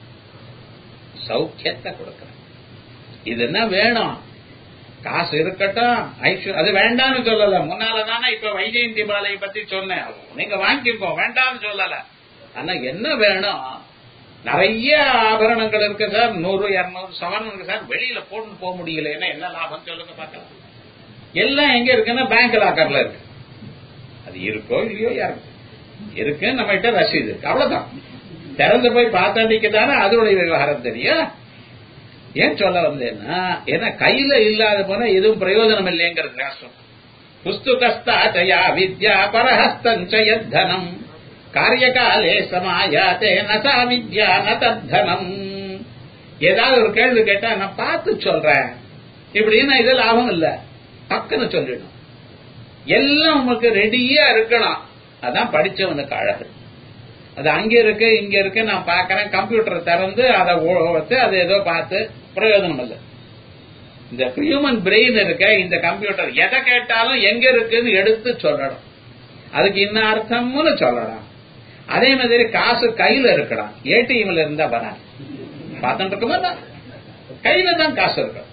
A: சௌக்கியத்தை கொடுக்க இது என்ன வேணும் காசு இருக்கட்டும் ஐஸ்வர் அது வேண்டாம்னு சொல்லல முன்னால தானே இப்ப வைஜெயந்தி பாலையை பத்தி சொன்னேன் நீங்க வாங்கிக்கோ வேண்டாம்னு சொல்லல ஆனா என்ன வேணும் நிறைய ஆபரணங்கள் இருக்கு சார் நூறு இருநூறு சவரன் இருக்கு சார் வெளியில போட்டு போக முடியலன்னா என்ன லாபம் சொல்லுங்க பார்க்கலாம் எல்லாம் எங்க இருக்குன்னா பேங்க் லாக்கர்ல இருக்கு அது இருக்கோ இல்லையோ யாருக்கு இருக்கு நம்ம கிட்ட ரசீது இருக்கு அவ்வளவுதான் திறந்து போய் பார்த்தாண்டிக்கு தானே அதனுடைய விவகாரம் தெரியும் ஏன் சொல்ல வந்தேன்னா ஏன்னா கையில இல்லாத போனா எதுவும் பிரயோஜனம் இல்லைங்கிறது கஷ்டம் புஸ்துகஸ்தா ஜயா வித்யா பரஹஸ்தஞ்சயத்தனம் காரியகாலே சமாயாத்தே நசா வித்யா ந தத்தனம் ஏதாவது ஒரு கேள்வி கேட்டா நான் பார்த்து சொல்றேன் இப்படின்னா இது லாபம் இல்ல டக்குன்னு சொல்லிடும் எல்லாம் உங்களுக்கு ரெடியா இருக்கணும் அதான் படிச்சவனுக்கு அழகு அது அங்க இருக்கு இங்க இருக்கு நான் பாக்குறேன் கம்ப்யூட்டர் திறந்து அதை வச்சு அதை ஏதோ பார்த்து பிரயோஜனம் இல்லை இந்த ஹியூமன் பிரெயின் இருக்க இந்த கம்ப்யூட்டர் எதை கேட்டாலும் எங்க இருக்குன்னு எடுத்து சொல்லணும் அதுக்கு இன்ன அர்த்தம்னு சொல்லலாம் அதே மாதிரி காசு கையில இருக்கலாம் ஏடிஎம்ல இருந்தா வராது பார்த்துட்டு இருக்குமா கையில தான் காசு இருக்கும்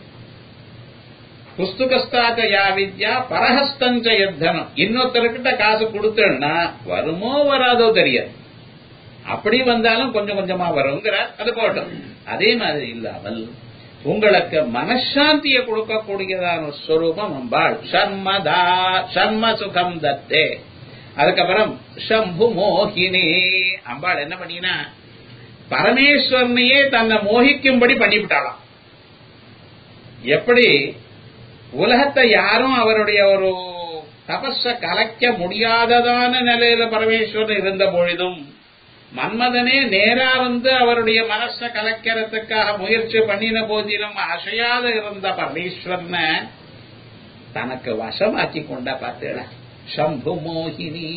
A: புஸ்துகஸ்தாச்ச யா வித்யா பரஹஸ்தஞ்ச யத்தனம் இன்னொருத்தர்கிட்ட காசு கொடுத்தேன்னா வருமோ வராதோ தெரியாது அப்படி வந்தாலும் கொஞ்சம் கொஞ்சமா வருங்கிறார் அது போட்டோம் அதே மாதிரி இல்லாமல் உங்களுக்கு மனசாந்தியை கொடுக்கக்கூடியதான ஸ்வரூபம் அம்பாள் சர்மதா சர்ம சுகம் தத்தே அதுக்கப்புறம் சம்பு மோகினி அம்பாள் என்ன பண்ணினா பரமேஸ்வரனையே தன்னை மோகிக்கும்படி பண்ணிவிட்டாளாம் எப்படி உலகத்தை யாரும் அவருடைய ஒரு தபஸ கலைக்க முடியாததான நிலையில பரமேஸ்வரன் இருந்த பொழுதும் மன்மதனே நேரா வந்து அவருடைய மனச கலைக்கிறதுக்காக முயற்சி பண்ணின போதிலும் அசையாத இருந்த பரமேஸ்வரனை தனக்கு வசமாக்கி கொண்டா பார்த்தேடா शम्भु मोहिनी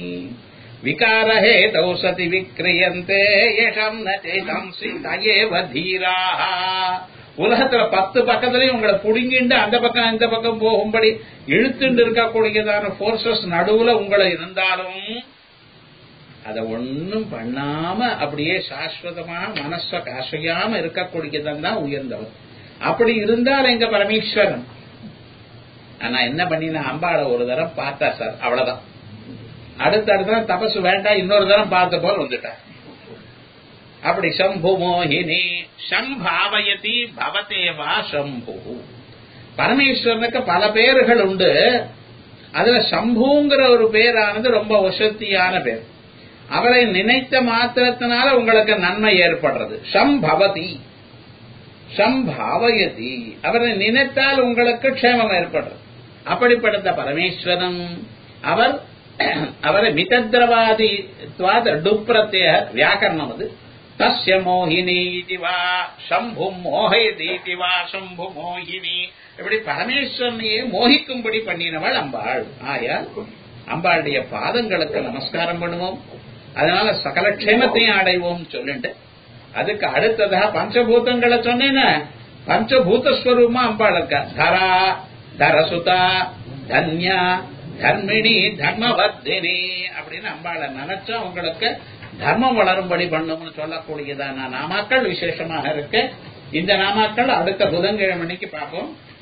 A: विकारहेतौ सति विक्रियन्ते यशम् न चेதம்சி தயேவ தீராக உலகத்துல பத்து பக்கத்துலயும் உங்களை புடுங்கிண்டு அந்த பக்கம் இந்த பக்கம் போகும்படி இழுத்துண்டு இருக்கக்கூடியதான போர்சஸ் நடுவுல உங்களை இருந்தாலும் அதை ஒன்னும் பண்ணாம அப்படியே சாஸ்வதமா மனச அசையாம இருக்கக்கூடியதான் தான் உயர்ந்தவர் அப்படி இருந்தால் எங்க பரமேஸ்வரன் ஆனா என்ன பண்ணினா அம்பாளை ஒரு தரம் பார்த்தா சார் அவ்வளவுதான் அடுத்த அடுத்த தபசு வேண்டாம் இன்னொரு தரம் பார்த்த போல் வந்துட்டார் அப்படி சம்பு மோகினி சம்பாவயதி பவதேவா சம்பு பரமேஸ்வரனுக்கு பல பேர்கள் உண்டு அதுல சம்புங்கிற ஒரு பேரானது ரொம்ப வசத்தியான பேர் அவரை நினைத்த மாத்திரத்தினால உங்களுக்கு நன்மை ஏற்படுறது சம்பவதி சம்பாவயதி அவரை நினைத்தால் உங்களுக்கு க்ஷேமம் ஏற்படுறது அப்படிப்பட்ட பரமேஸ்வரன் அவர் அவரை மிதத்ரவாதி டுப்பிரத்ய வியாக்கரணம் அது தஸ்ய மோகினி இது வா சம்பு மோகயதீதி வா சம்பு மோகினி இப்படி பரமேஸ்வரனையே மோகிக்கும்படி பண்ணினவள் அம்பாள் ஆயால் அம்பாளுடைய பாதங்களுக்கு நமஸ்காரம் பண்ணுவோம் அதனால சகல க்ஷேமத்தையும் அடைவோம் சொல்லிட்டு அதுக்கு அடுத்ததா பஞ்சபூதங்களை சொன்னேன்னா பஞ்சபூதஸ்வரூபமா அம்பாள் இருக்கா தரா தரசுதா தன்யா தர்மிணி தர்மவர்தினி அப்படின்னு அம்பாளை நினைச்சா உங்களுக்கு தர்மம் வளரும்படி பண்ணும்னு சொல்லக்கூடியதான நாமாக்கள் விசேஷமாக இருக்கு இந்த நாமாக்கள் அடுத்த புதன்கிழமைக்கு பார்ப்போம்